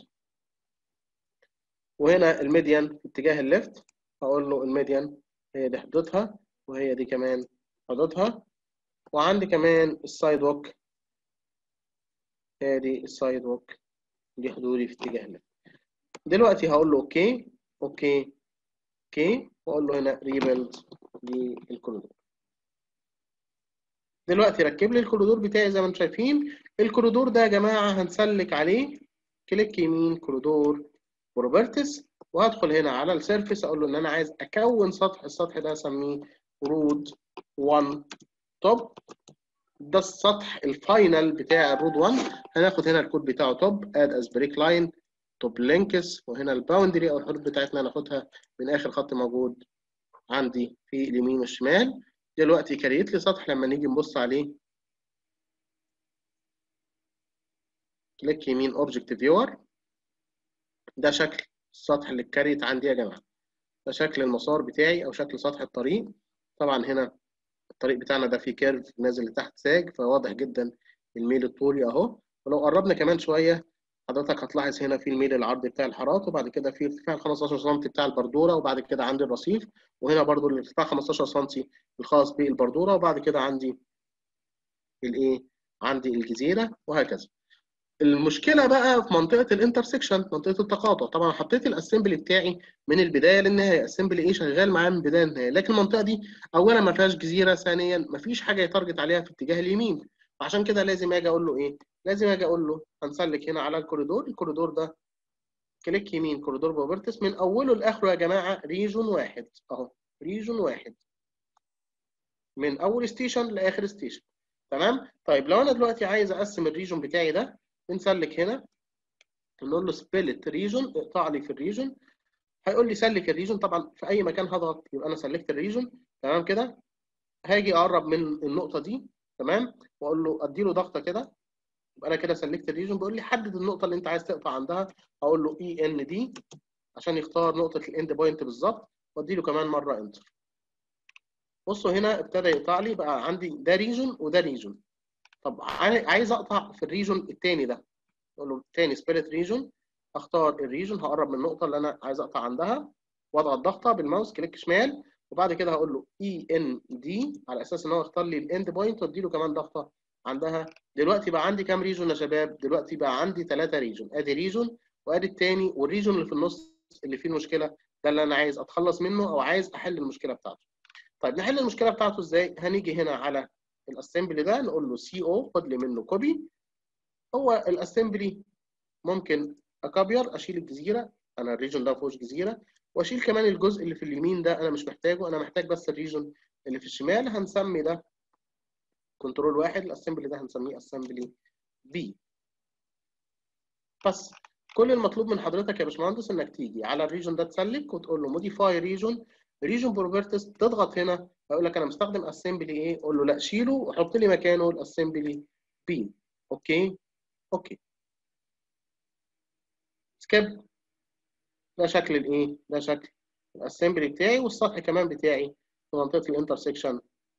وهنا الميديان في اتجاه الليفت هقول له الميديان هي دي حدودها وهي دي كمان حدودها وعندي كمان السايد ووك هي دي السايد ووك دي حدودي في اتجاه الليفت دلوقتي هقول له اوكي اوكي اوكي واقول له هنا ريبيلد للكوريدور دلوقتي ركب لي الكوريدور بتاعي زي ما انتم شايفين الكوريدور ده يا جماعه هنسلك عليه كليك يمين كوريدور بروبرتس وهدخل هنا على السيرفيس اقول له ان انا عايز اكون سطح السطح ده اسميه رود 1 توب ده السطح الفاينل بتاع الرود 1 هناخد هنا الكود بتاعه توب اد از بريك لاين توب لينكس وهنا الباوندري او الحدود بتاعتنا هناخدها من اخر خط موجود عندي في اليمين والشمال دلوقتي كريت لي سطح لما نيجي نبص عليه كليك يمين اوبجكت فيور ده شكل السطح اللي اتكريت عندي يا جماعه ده شكل المسار بتاعي او شكل سطح الطريق طبعا هنا الطريق بتاعنا ده فيه كيرف نازل لتحت ساج فواضح جدا الميل الطولي اهو ولو قربنا كمان شويه حضرتك هتلاحظ هنا في الميل العرضي بتاع الحارات وبعد كده في ارتفاع 15 سم بتاع البردوره وبعد كده عندي الرصيف وهنا برضو الارتفاع 15 سم الخاص بالبردوره وبعد كده عندي الايه عندي الجزيره وهكذا المشكله بقى في منطقه الانترسكشن منطقه التقاطع طبعا حطيت الاسمبلي بتاعي من البدايه للنهايه اسمبلي ايه شغال معايا من البدايه للنهايه لكن المنطقه دي اولا ما فيهاش جزيره ثانيا ما فيش حاجه يتارجت عليها في اتجاه اليمين عشان كده لازم اجي اقول له ايه لازم اجي اقول له هنسلك هنا على الكوريدور الكوريدور ده كليك يمين كوريدور بروبرتس من اوله لاخره يا جماعه ريجون واحد اهو ريجون واحد من اول ستيشن لاخر ستيشن تمام طيب لو انا دلوقتي عايز اقسم الريجون بتاعي ده بنسلك هنا نقول له سبلت ريجون اقطع لي في الريجون هيقول لي سلك الريجون طبعا في اي مكان هضغط يبقى انا سلكت الريجون تمام كده هاجي اقرب من النقطه دي تمام واقول له ادي له ضغطه كده يبقى انا كده سلكت الريجون بيقول لي حدد النقطه اللي انت عايز تقطع عندها اقول له اي ان دي عشان يختار نقطه الاند بوينت بالظبط وادي له كمان مره انتر بصوا هنا ابتدى يقطع لي بقى عندي ده ريجون وده ريجون طب عايز اقطع في الريجون الثاني ده اقول له تاني سبيريت ريجون اختار الريجون هقرب من النقطه اللي انا عايز اقطع عندها واضغط ضغطه بالماوس كليك شمال وبعد كده هقول له اي ان دي على اساس ان هو يختار لي الاند بوينت وادي له كمان ضغطه عندها دلوقتي بقى عندي كام ريجون يا شباب دلوقتي بقى عندي ثلاثه ريجون ادي ريجون وادي الثاني والريجون اللي في النص اللي فيه المشكله ده اللي انا عايز اتخلص منه او عايز احل المشكله بتاعته طيب نحل المشكله بتاعته ازاي هنيجي هنا على الاسمبلي ده نقول له سي او خد لي منه كوبي هو الاسمبلي ممكن اكابير اشيل الجزيره انا الريجون ده ما فيهوش جزيره واشيل كمان الجزء اللي في اليمين ده انا مش محتاجه انا محتاج بس الريجون اللي في الشمال هنسمي ده كنترول واحد الاسمبلي ده هنسميه اسمبلي بي بس كل المطلوب من حضرتك يا باشمهندس انك تيجي على الريجون ده تسلك وتقول له موديفاي ريجون ريجون بروبرتس تضغط هنا هيقول لك انا مستخدم اسمبلي ايه قول له لا شيله وحط لي مكانه الاسمبلي بي اوكي اوكي سكيب ده شكل الايه ده شكل الاسمبلي بتاعي والسطح كمان بتاعي في منطقه الانترسكشن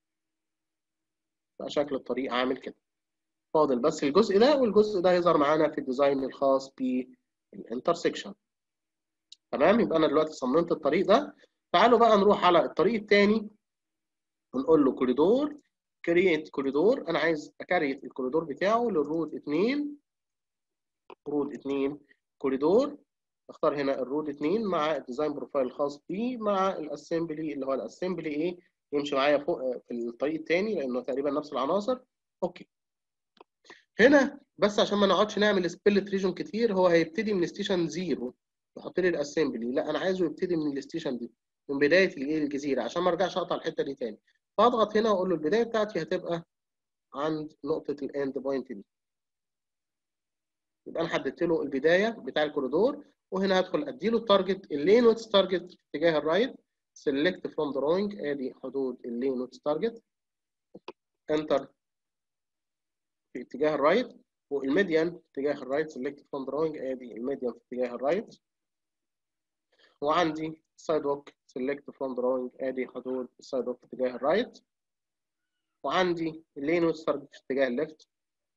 بقى شكل الطريق عامل كده فاضل بس الجزء ده والجزء ده هيظهر معانا في الديزاين الخاص بالانترسكشن تمام يبقى انا دلوقتي صممت الطريق ده تعالوا بقى نروح على الطريق الثاني ونقول له كوريدور كرييت كوريدور انا عايز اكريت الكوريدور بتاعه للرود 2 رود 2 كوريدور اختار هنا الرود 2 مع الديزاين بروفايل الخاص بيه مع الاسمبلي اللي هو الاسمبلي ايه يمشي معايا فوق في الطريق الثاني لانه تقريبا نفس العناصر اوكي هنا بس عشان ما نقعدش نعمل سبلت ريجون كتير هو هيبتدي من ستيشن زيرو يحط لي الاسمبلي لا انا عايزه يبتدي من الستيشن دي من بدايه الايه الجزيره عشان ما ارجعش اقطع الحته دي تاني فاضغط هنا واقول له البدايه بتاعتي هتبقى عند نقطه الاند بوينت دي يبقى انا حددت له البدايه بتاع الكوريدور وهنا هدخل ادي له التارجت اللين ويتس تارجت في اتجاه الرايت سيلكت فروم دروينج ادي حدود اللين ويتس تارجت انتر في اتجاه الرايت والميديان في اتجاه الرايت سيلكت فروم دروينج ادي الميديان في اتجاه الرايت وعندي سايد ووك سيلكت فروم دروينج ادي حدود السايد ووك في اتجاه الرايت وعندي اللين ويتس تارجت في اتجاه الليفت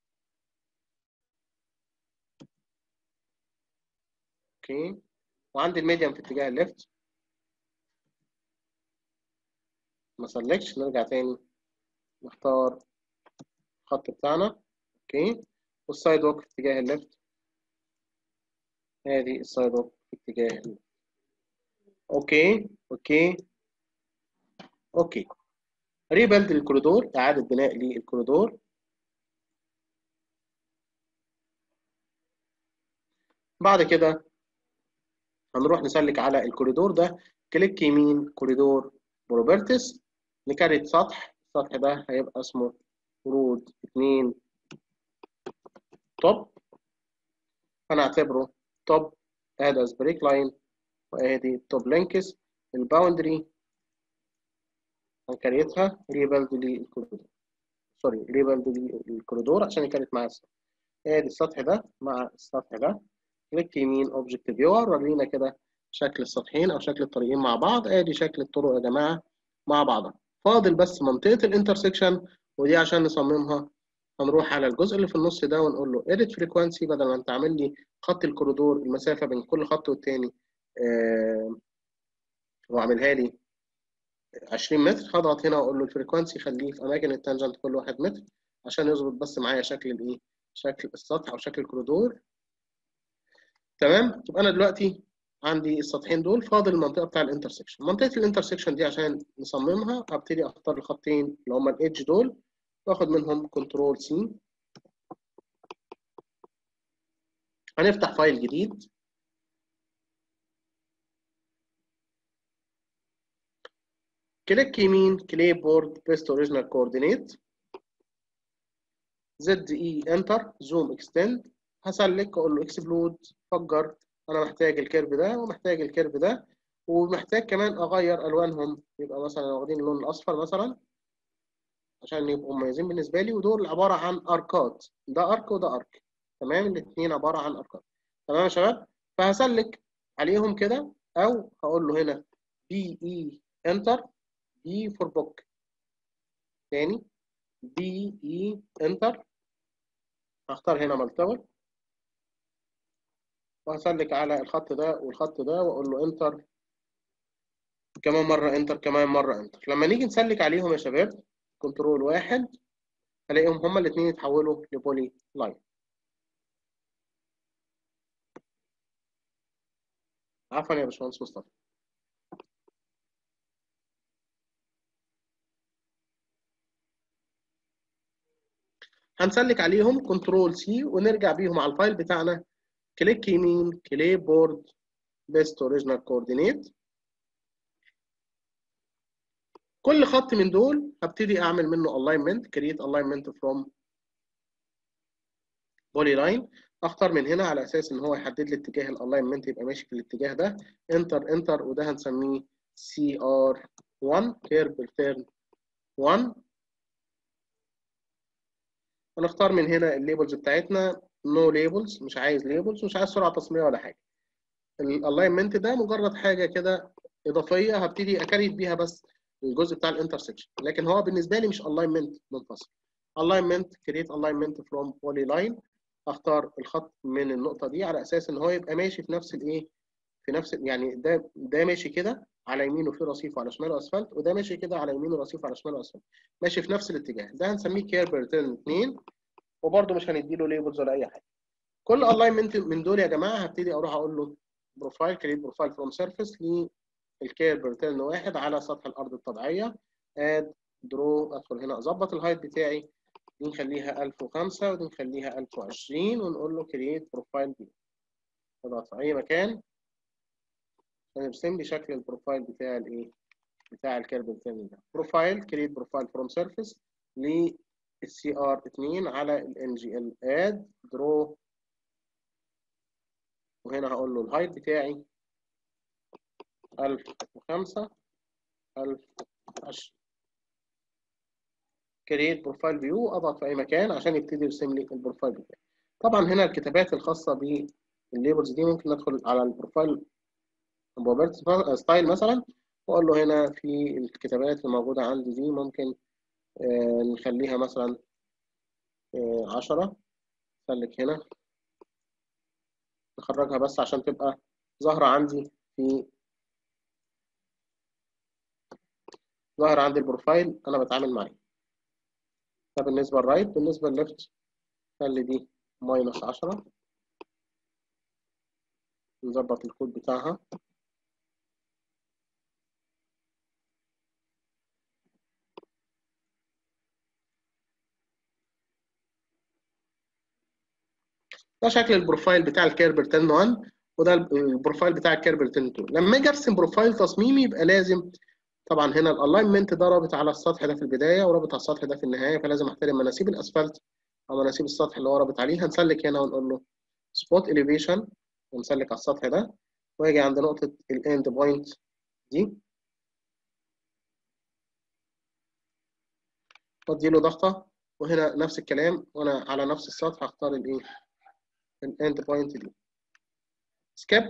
اوكي وعندي الميديم في اتجاه الليفت ما سلكش نرجع تاني نختار الخط بتاعنا اوكي والسايد ووك في اتجاه الليفت ادي السايد ووك في اتجاه الليفت اوكي اوكي اوكي ريبلد الكوريدور اعاده بناء للكوريدور بعد كده هنروح نسلك على الكوريدور ده كليك يمين كوريدور بروبرتس نكريت سطح السطح ده هيبقى اسمه رود 2 توب هنعتبره توب اد از بريك لاين وادي التوب لينكس الباوندري هنكريتها ريبلد للكوريدور سوري ريبلد للكوريدور عشان يكريت معايا السطح ادي السطح ده مع السطح ده كليك يمين اوبجكت فيور ورينا كده شكل السطحين او شكل الطريقين مع بعض ادي شكل الطرق يا جماعه مع بعضها فاضل بس منطقه الانترسكشن ودي عشان نصممها هنروح على الجزء اللي في النص ده ونقول له edit frequency بدل ما انت عامل لي خط الكوريدور المسافه بين كل خط والتاني آه واعملها لي 20 متر هضغط هنا واقول له الفريكوانسي خليه في اماكن التانجنت كل واحد متر عشان يظبط بس معايا شكل الايه شكل السطح او شكل الكوريدور تمام يبقى انا دلوقتي عندي السطحين دول فاضل المنطقه بتاع الانترسكشن منطقه الانترسكشن دي عشان نصممها هبتدي اختار الخطين اللي هم الايدج دول واخد منهم كنترول سي هنفتح فايل جديد كليك يمين كلي بورد بيست اوريجينال كوردينيت زد اي انتر زوم اكستند هسلك اقول له اكسبلود فجر انا محتاج الكيرف ده ومحتاج الكيرف ده ومحتاج كمان اغير الوانهم يبقى مثلا واخدين اللون الاصفر مثلا عشان يبقوا مميزين بالنسبه لي ودول عباره عن اركات ده ارك وده ارك تمام الاثنين عباره عن اركات تمام يا شباب فهسلك عليهم كده او هقول له هنا بي اي انتر بي فور بوك تاني بي اي انتر هختار هنا مالتيبل وهسلك على الخط ده والخط ده واقول له انتر كمان مره انتر كمان مره انتر لما نيجي نسلك عليهم يا شباب كنترول واحد هلاقيهم هما الاثنين يتحولوا لبولي لاين عفوا يا باشمهندس مصطفى هنسلك عليهم كنترول سي ونرجع بيهم على الفايل بتاعنا كليك يمين كلي بورد بيست اوريجينال كوردينيت كل خط من دول هبتدي اعمل منه alignment create alignment from polyline اختار من هنا على اساس ان هو يحدد لي اتجاه الالاينمنت يبقى ماشي في الاتجاه ده انتر انتر وده هنسميه سي ار 1 كيرف التيرن 1 هنختار من هنا الليبلز بتاعتنا نو no ليبلز مش عايز ليبلز مش عايز سرعه تصميم ولا حاجه الالاينمنت ده مجرد حاجه كده اضافيه هبتدي اكريت بيها بس الجزء بتاع الانترسكشن لكن هو بالنسبه لي مش الاينمنت منفصل الاينمنت كريت الاينمنت فروم بولي لاين اختار الخط من النقطه دي على اساس ان هو يبقى ماشي في نفس الايه في نفس يعني ده ده ماشي كده على يمينه في رصيف وعلى شماله اسفلت وده ماشي كده على يمينه رصيف وعلى شماله اسفلت ماشي في نفس الاتجاه ده هنسميه كيرب ريتيرن 2 وبرده مش هنديله ليبلز ولا اي حاجه كل الاينمنت من دول يا جماعه هبتدي اروح اقول له بروفايل كريت بروفايل فروم سيرفيس للكيرب ريتيرن واحد على سطح الارض الطبيعيه اد درو ادخل هنا اظبط الهايت بتاعي دي نخليها 1005 ودي نخليها 1020 ونقول له كريت بروفايل فيو اضغط في اي مكان عشان يرسم لي شكل البروفايل بتاع الايه بتاع الكيرب الثاني ده بروفايل كريت بروفايل فروم سيرفيس للسي ار 2 على الان جي ال اد درو وهنا هقول له الهايت بتاعي 1005 1020 كريت بروفايل فيو اضغط في اي مكان عشان يبتدي يرسم لي البروفايل بتاعي طبعا هنا الكتابات الخاصه بالليبلز دي ممكن ندخل على البروفايل بروبرت ستايل مثلا واقول له هنا في الكتابات اللي موجوده عندي دي ممكن آه نخليها مثلا آه 10 سلك هنا نخرجها بس عشان تبقى ظاهره عندي في ظاهر عندي البروفايل انا بتعامل معاه ده بالنسبه للرايت بالنسبه للليفت خلي دي ماينس 10 نظبط الكود بتاعها ده شكل البروفايل بتاع الكيربر 10 1 وده البروفايل بتاع الكيربر 10 2 لما اجي ارسم بروفايل تصميمي يبقى لازم طبعا هنا الالاينمنت ده رابط على السطح ده في البدايه ورابط على السطح ده في النهايه فلازم احترم مناسيب الاسفلت او مناسيب السطح اللي هو رابط عليه هنسلك هنا ونقول له سبوت اليفيشن ونسلك على السطح ده واجي عند نقطه الاند بوينت دي وادي له ضغطه وهنا نفس الكلام وانا على نفس السطح هختار الايه الاند بوينت دي سكيب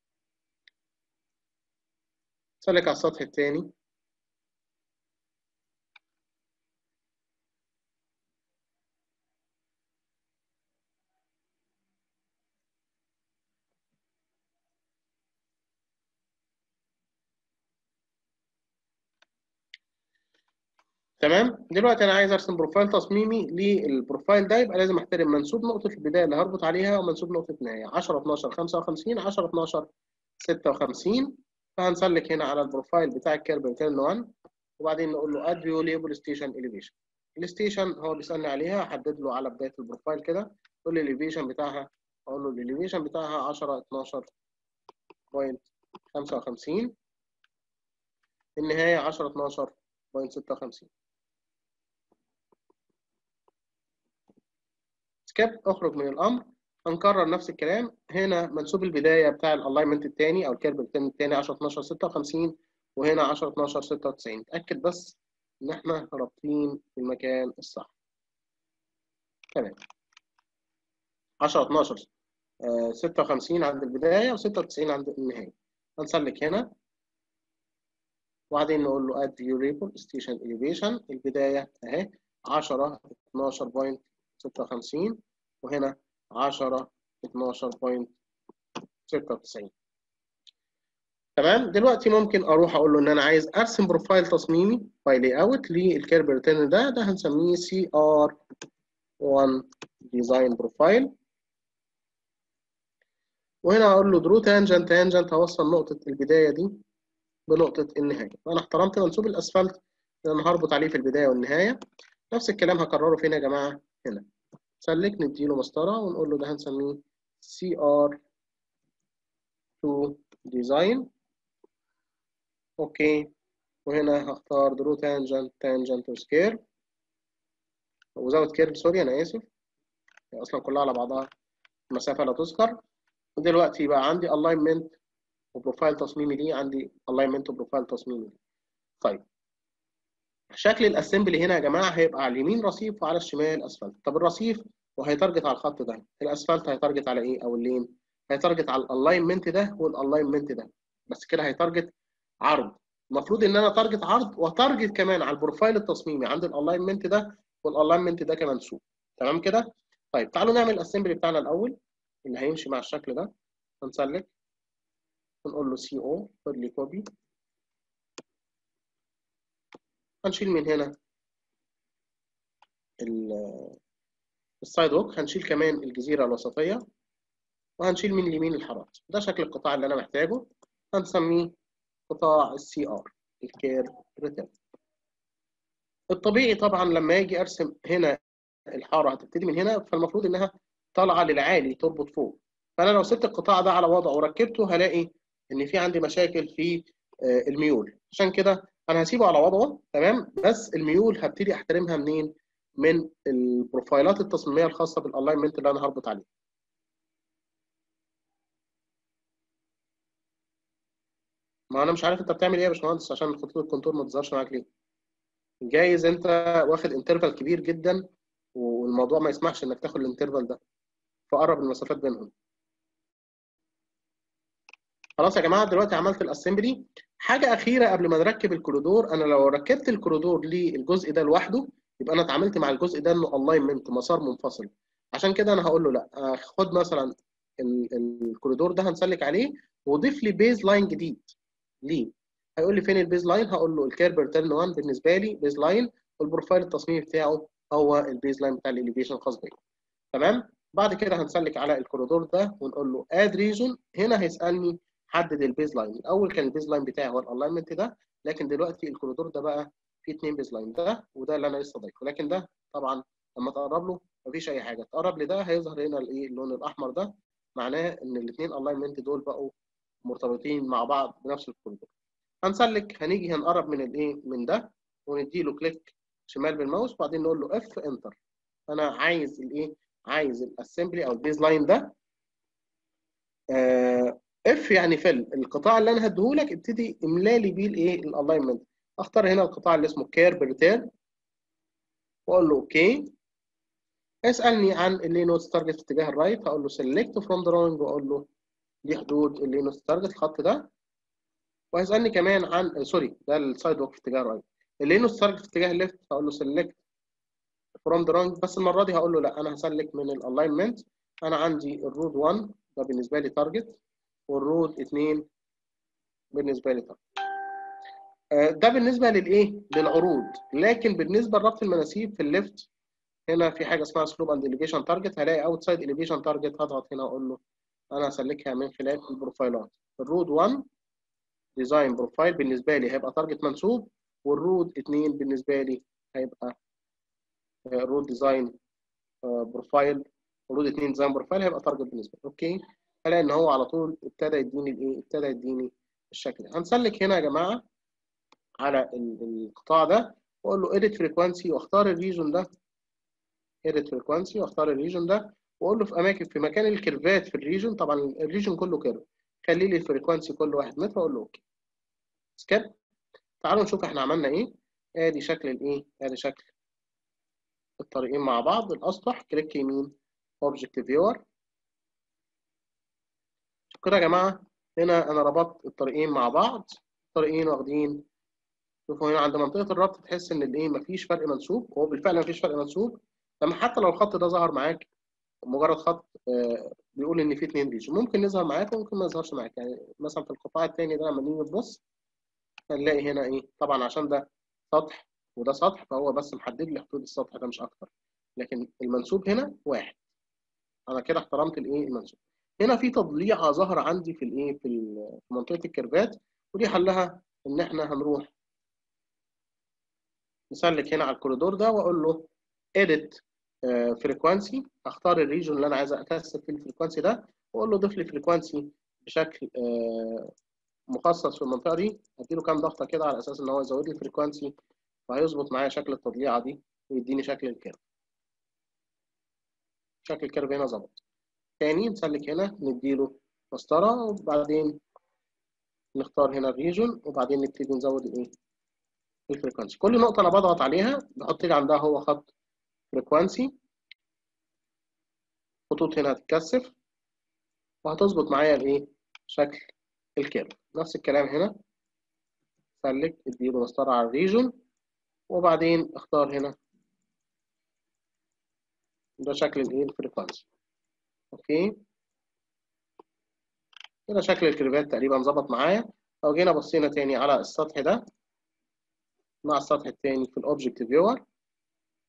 سلك على السطح الثاني تمام دلوقتي انا عايز ارسم بروفايل تصميمي للبروفايل ده يبقى لازم احترم منسوب نقطه البدايه اللي هربط عليها ومنسوب نقطه النهايه 10 12 55 10 12 56 فهنسلك هنا على البروفايل بتاع الكيرب ريتيرن 1 وبعدين نقول له اد فيو ليبل ستيشن اليفيشن الستيشن هو بيسالني عليها احدد له على بدايه البروفايل كده يقول لي الاليفيشن بتاعها اقول له الاليفيشن بتاعها 10 12 بوينت 55 النهايه 10 12 بوينت 56 سكيب اخرج من الامر هنكرر نفس الكلام هنا منسوب البدايه بتاع الالاينمنت الثاني او الكيرب الثاني 10 12 56 وهنا 10 12 96 اتاكد بس ان احنا رابطين في المكان الصح تمام 10 12 آه 56 عند البدايه و96 عند النهايه هنسلك هنا وبعدين نقول له add view label station elevation البدايه اهي 10 12.56 وهنا 10 12.96 تمام دلوقتي ممكن اروح اقول له ان انا عايز ارسم بروفايل تصميمي باي لاي اوت للكيرب ريتيرن ده ده هنسميه سي ار 1 ديزاين بروفايل وهنا اقول له درو تانجنت تانجنت هوصل نقطه البدايه دي بنقطه النهايه فانا احترمت منسوب الاسفلت اللي انا هربط عليه في البدايه والنهايه نفس الكلام هكرره فين يا جماعه هنا سلك نديله مسطره ونقول له ده هنسميه سي ار 2 ديزاين اوكي وهنا هختار درو تانجنت تانجنت وسكير وزود كيرف سوري انا اسف هي اصلا كلها على بعضها المسافه لا تذكر ودلوقتي بقى عندي الاينمنت وبروفايل تصميمي ليه عندي الاينمنت وبروفايل تصميمي ليه طيب شكل الاسمبلي هنا يا جماعه هيبقى على اليمين رصيف وعلى الشمال اسفلت طب الرصيف وهيتارجت على الخط ده الاسفلت هيتارجت على ايه او اللين هيتارجت على الالاينمنت ده والالاينمنت ده بس كده هيتارجت عرض المفروض ان انا تارجت عرض وتارجت كمان على البروفايل التصميمي عند الالاينمنت ده والالاينمنت ده كمنسوب تمام كده طيب تعالوا نعمل الاسمبلي بتاعنا الاول اللي هيمشي مع الشكل ده هنسلك ونقول له سي او خد لي كوبي هنشيل من هنا السايد ووك هنشيل كمان الجزيره الوسطيه وهنشيل من اليمين الحارات ده شكل القطاع اللي انا محتاجه هنسميه قطاع السي ار الكير ريتيرن الطبيعي طبعا لما اجي ارسم هنا الحاره هتبتدي من هنا فالمفروض انها طالعه للعالي تربط فوق فانا لو سبت القطاع ده على وضعه وركبته هلاقي ان في عندي مشاكل في الميول عشان كده انا هسيبه على وضعه تمام بس الميول هبتدي احترمها منين من البروفايلات التصميميه الخاصه بالالاينمنت اللي انا هربط عليه ما انا مش عارف انت بتعمل ايه يا باشمهندس عشان خطوط الكونتور ما تظهرش معاك ليه جايز انت واخد انترفال كبير جدا والموضوع ما يسمحش انك تاخد الانترفال ده فقرب المسافات بينهم خلاص يا جماعه دلوقتي عملت الاسمبلي حاجه اخيره قبل ما نركب الكوريدور انا لو ركبت الكوريدور للجزء ده لوحده يبقى انا اتعاملت مع الجزء ده انه الاينمنت مسار منفصل عشان كده انا هقول له لا خد مثلا الكوريدور ده هنسلك عليه وضيف لي بيز لاين جديد ليه هيقول لي فين البيز لاين هقول له الكيرب ريتيرن 1 بالنسبه لي بيز لاين والبروفايل التصميمي بتاعه هو البيز لاين بتاع الاليفيشن الخاص بيا تمام بعد كده هنسلك على الكوريدور ده ونقول له اد ريجون هنا هيسالني حدد البيز لاين الاول كان البيز لاين بتاعي هو الالاينمنت ده لكن دلوقتي الكوريدور ده بقى فيه اثنين بيز لاين ده وده اللي انا لسه ضايفه لكن ده طبعا لما تقرب له مفيش اي حاجه تقرب لده هيظهر هنا الايه اللون الاحمر ده معناه ان الاثنين الاينمنت دول بقوا مرتبطين مع بعض بنفس الكوريدور هنسلك هنيجي هنقرب من الايه من ده ونديله كليك شمال بالماوس وبعدين نقول له اف انتر انا عايز الايه عايز الاسمبلي او البيز لاين ده اف يعني فل القطاع اللي انا هديهولك ابتدي املا لي بيه الايه الالاينمنت اختار هنا القطاع اللي اسمه كيرب ريتيرن واقول له اوكي اسالني عن اللي نوتس تارجت في اتجاه الرايت هقول له سيلكت فروم دراونج واقول له دي حدود اللي نوتس تارجت الخط ده وهيسالني كمان عن سوري ده السايد ووك في اتجاه الرايت اللي نوتس تارجت في اتجاه الليفت هقول له سيلكت فروم دراونج بس المره دي هقول له لا انا هسلك من الالاينمنت انا عندي الرود 1 ده بالنسبه لي تارجت والرود 2 بالنسبه لي تارجت ده بالنسبه للايه للعروض لكن بالنسبه لربط المناسيب في الليفت هنا في حاجه اسمها سلوب اند اليفيشن تارجت هلاقي اوت سايد اليفيشن تارجت هضغط هنا اقول له انا هسلكها من خلال البروفايلات الرود 1 ديزاين بروفايل بالنسبه لي هيبقى تارجت منسوب والرود 2 بالنسبه لي هيبقى رود ديزاين بروفايل ورود 2 ديزاين بروفايل هيبقى تارجت بالنسبه لي اوكي هلاقي ان هو على طول ابتدى يديني الايه ابتدى يديني الشكل ده هنسلك هنا يا جماعه على القطاع ده واقول له edit frequency واختار الريجون ده edit frequency واختار الريجون ده واقول له في اماكن في مكان الكيرفات في الريجون طبعا الريجون كله كيرف خلي لي الفريكوانسي كله 1 متر واقول له اوكي سكيب تعالوا نشوف احنا عملنا ايه ادي شكل الايه ادي شكل الطريقين مع بعض الاسطح كليك يمين اوبجكت فيور كده يا جماعه هنا انا ربطت الطريقين مع بعض الطريقين واخدين شوفوا هنا عند منطقه الربط تحس ان الايه مفيش فرق منسوب هو بالفعل مفيش فرق منسوب لما حتى لو الخط ده ظهر معاك مجرد خط آه بيقول ان في اثنين ريجن ممكن يظهر معاك وممكن ما يظهرش معاك يعني مثلا في القطاع الثاني ده لما نيجي نبص هنلاقي هنا ايه طبعا عشان ده سطح وده سطح فهو بس محدد لي حدود السطح ده مش اكتر لكن المنسوب هنا واحد انا كده احترمت الايه المنسوب هنا في تضليعه ظاهره عندي في الايه في منطقه الكيرفات ودي حلها ان احنا هنروح نسلك هنا على الكوريدور ده واقول له edit فريكوانسي اختار الريجون اللي انا عايز اكثف فيه الفريكوانسي ده واقول له ضيف لي فريكوانسي بشكل مخصص في المنطقه دي اديله كام ضغطه كده على اساس ان هو يزود لي الفريكوانسي فهيظبط معايا شكل التضليعه دي ويديني شكل الكيرف شكل الكيرف هنا ظبط تاني نسلك هنا نديله مسطره وبعدين نختار هنا الريجون وبعدين نبتدي نزود الايه الفريكوانسي كل نقطه انا بضغط عليها بحط لي عندها هو خط فريكوانسي خطوط هنا هتتكثف وهتظبط معايا الايه شكل الكيرف نفس الكلام هنا سلك اديله مسطره على الريجون وبعدين اختار هنا ده شكل الايه الفريكوانسي اوكي كده شكل الكيرفات تقريبا ظبط معايا لو جينا بصينا تاني على السطح ده مع السطح التاني في الاوبجكت فيور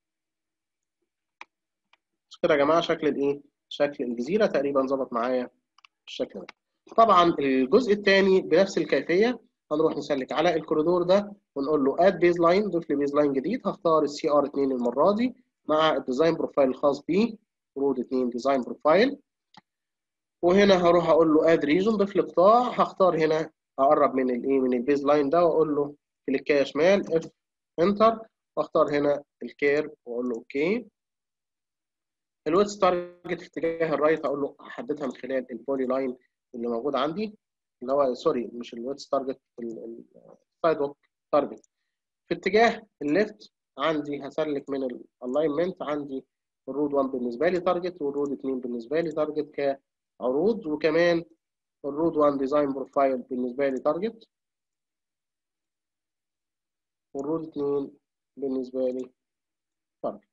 كده يا جماعه شكل الايه شكل الجزيره تقريبا ظبط معايا بالشكل ده طبعا الجزء الثاني بنفس الكيفيه هنروح نسلك على الكوريدور ده ونقول له اد بيز لاين ضيف لي بيز لاين جديد هختار السي ار 2 المره دي مع الديزاين بروفايل الخاص بيه رود 2 ديزاين بروفايل وهنا هروح اقول له اد ريجن ضيف لي قطاع هختار هنا اقرب من الايه من البيز لاين ده واقول له كليكايه شمال اف انتر واختار هنا الكير واقول له اوكي الويتس تارجت في اتجاه الرايت اقول له احددها من خلال البولي لاين اللي موجود عندي اللي هو سوري مش الويتس تارجت السايد ووك تارجت في اتجاه الليفت عندي هسلك من الالاينمنت عندي الرود 1 بالنسبه لي تارجت والرود 2 بالنسبه لي تارجت كعروض وكمان الرود 1 ديزاين بروفايل بالنسبه لي تارجت والرود 2 بالنسبه لي تارجت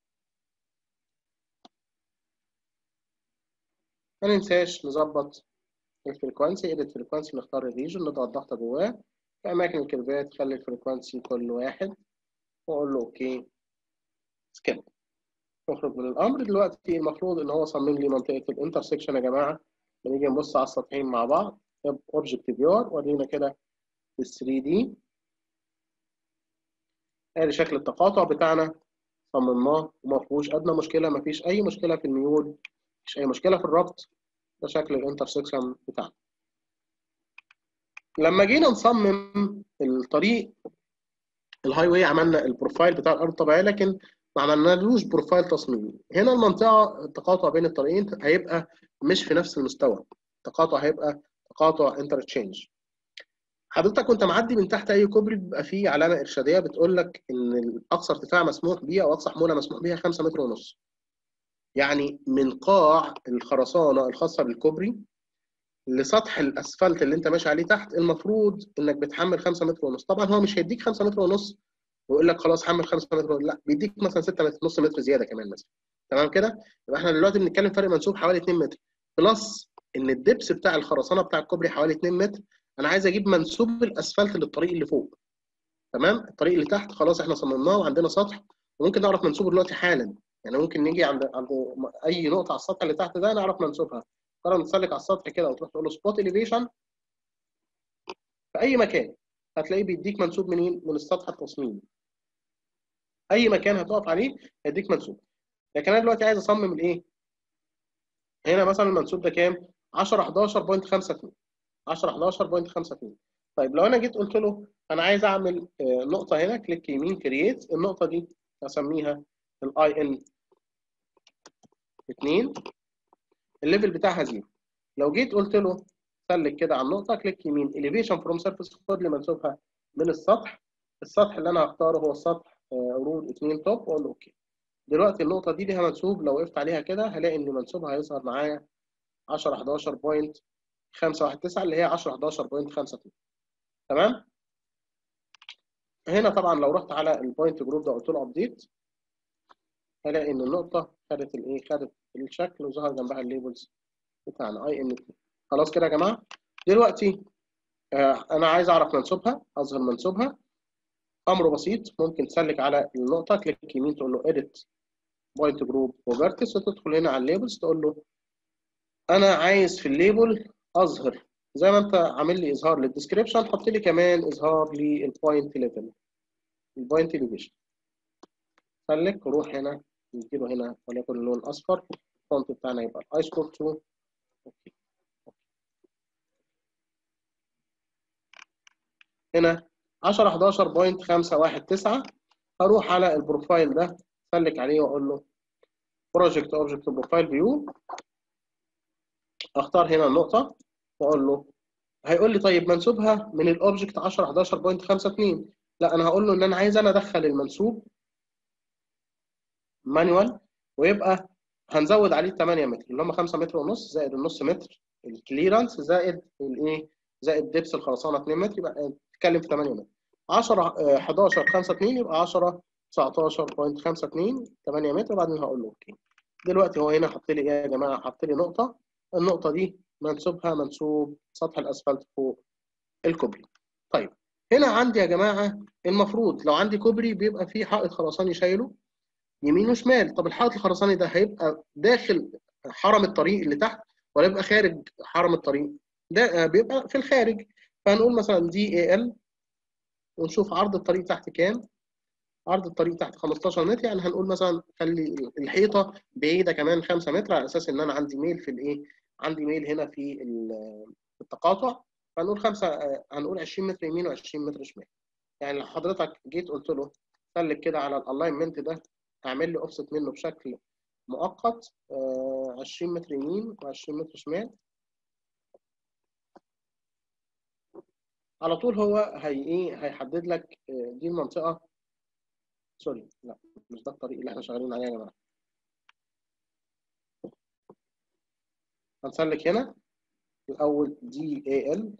ما ننساش نظبط الفريكوانسي اديت فريكوانسي نختار الريجن نضغط ضغطه جواه في اماكن الكيرفات خلي الفريكوانسي كل واحد واقول له اوكي سكيب نخرج من الامر دلوقتي المفروض ان هو صمم لي منطقه الانترسكشن يا جماعه بنيجي نبص على السطحين مع بعض اوبجكت فيور ورينا كده ال 3 دي ادي شكل التقاطع بتاعنا صممناه وما فيهوش ادنى مشكله ما فيش اي مشكله في الميول مفيش اي مشكله في الربط ده شكل الانترسكشن بتاعنا لما جينا نصمم الطريق الهاي واي عملنا البروفايل بتاع الارض الطبيعيه لكن ما عملنالوش بروفايل تصميمي هنا المنطقه التقاطع بين الطريقين هيبقى مش في نفس المستوى التقاطع هيبقى تقاطع انترتشينج حضرتك وانت معدي من تحت اي كوبري بيبقى فيه علامه ارشاديه بتقول لك ان اقصى ارتفاع مسموح بيه او اقصى حموله مسموح بيها 5 متر ونص يعني من قاع الخرسانه الخاصه بالكوبري لسطح الاسفلت اللي انت ماشي عليه تحت المفروض انك بتحمل 5 متر ونص طبعا هو مش هيديك 5 متر ونص ويقول لك خلاص حمل 5 متر ونص لا بيديك مثلا 6 متر نص متر زياده كمان مثلا تمام كده يبقى احنا دلوقتي بنتكلم فرق منسوب حوالي 2 متر بلس ان الدبس بتاع الخرسانه بتاع الكوبري حوالي 2 متر انا عايز اجيب منسوب الاسفلت للطريق اللي فوق تمام الطريق اللي تحت خلاص احنا صممناه وعندنا سطح وممكن نعرف منسوبه دلوقتي حالا يعني ممكن نيجي عند عند اي نقطه على السطح اللي تحت ده نعرف منسوبها ترى نتسلك على السطح كده وتروح تقول له سبوت اليفيشن في اي مكان هتلاقيه بيديك منسوب منين؟ من السطح التصميمي اي مكان هتقف عليه هيديك منسوب لكن انا دلوقتي عايز اصمم الايه؟ هنا مثلا المنسوب ده كام؟ 10 11.52 10 11.52 طيب لو انا جيت قلت له انا عايز اعمل نقطه هنا كليك يمين كرييت النقطه دي هسميها الاي ان 2 الليفل بتاعها زيرو لو جيت قلت له سلك كده على النقطه كليك يمين elevation from surface خد لي منسوبها من السطح السطح اللي انا هختاره هو السطح رود 2 توب واقول له اوكي دلوقتي النقطه دي ليها منسوب لو وقفت عليها كده هلاقي ان منسوبها هيظهر معايا 10 11.519 اللي هي 10 11.52 تمام هنا طبعا لو رحت على البوينت جروب ده قلت له ابديت هلاقي ان النقطه خدت الايه خدت الشكل وظهر جنبها الليبلز بتاعنا اي ان خلاص كده يا جماعه دلوقتي آه انا عايز اعرف منسوبها اظهر منسوبها امر بسيط ممكن تسلك على النقطه كليك يمين تقول له edit بوينت جروب وفيرتكس وتدخل هنا على الليبلز تقول له انا عايز في الليبل اظهر زي ما انت عامل لي اظهار للديسكربشن حط لي كمان اظهار للبوينت ليفل البوينت ليفيشن سلك وروح هنا نديله هنا وليكن اللون اصفر الفونت بتاعنا يبقى الاي سكور 2 اوكي هنا 10 11.519 هروح على البروفايل ده سلك عليه واقول له بروجكت اوبجكت بروفايل فيو اختار هنا النقطه واقول له هيقول لي طيب منسوبها من الاوبجكت 10 11.52 لا انا هقول له ان انا عايز انا ادخل المنسوب مانوال ويبقى هنزود عليه 8 متر اللي هم 5 متر ونص زائد النص متر الكليرنس زائد الايه زائد دبس الخرسانه 2 متر يبقى نتكلم في 8 متر 10 11 5 2 يبقى 10 19.52 8 متر وبعدين هقول له اوكي دلوقتي هو هنا حط لي ايه يا جماعه حط لي نقطه النقطه دي منسوبها منسوب سطح الاسفلت فوق الكوبري طيب هنا عندي يا جماعه المفروض لو عندي كوبري بيبقى فيه حائط خرساني شايله يمين وشمال طب الحائط الخرساني ده هيبقى داخل حرم الطريق اللي تحت ولا بيبقى خارج حرم الطريق ده بيبقى في الخارج فهنقول مثلا دي اي ال ونشوف عرض الطريق تحت كام عرض الطريق تحت 15 متر يعني هنقول مثلا خلي الحيطه بعيده كمان 5 متر على اساس ان انا عندي ميل في الايه عندي ميل هنا في التقاطع فهنقول خمسه هنقول 20 متر يمين و20 متر شمال يعني لو حضرتك جيت قلت له سلك كده على الالاينمنت ده اعمل لي اوفست منه بشكل مؤقت 20 متر يمين و20 متر شمال على طول هو هي ايه هيحدد لك دي المنطقه سوري لا مش ده الطريق اللي احنا شغالين عليه يا جماعه هنسلك هنا الاول دي اي ال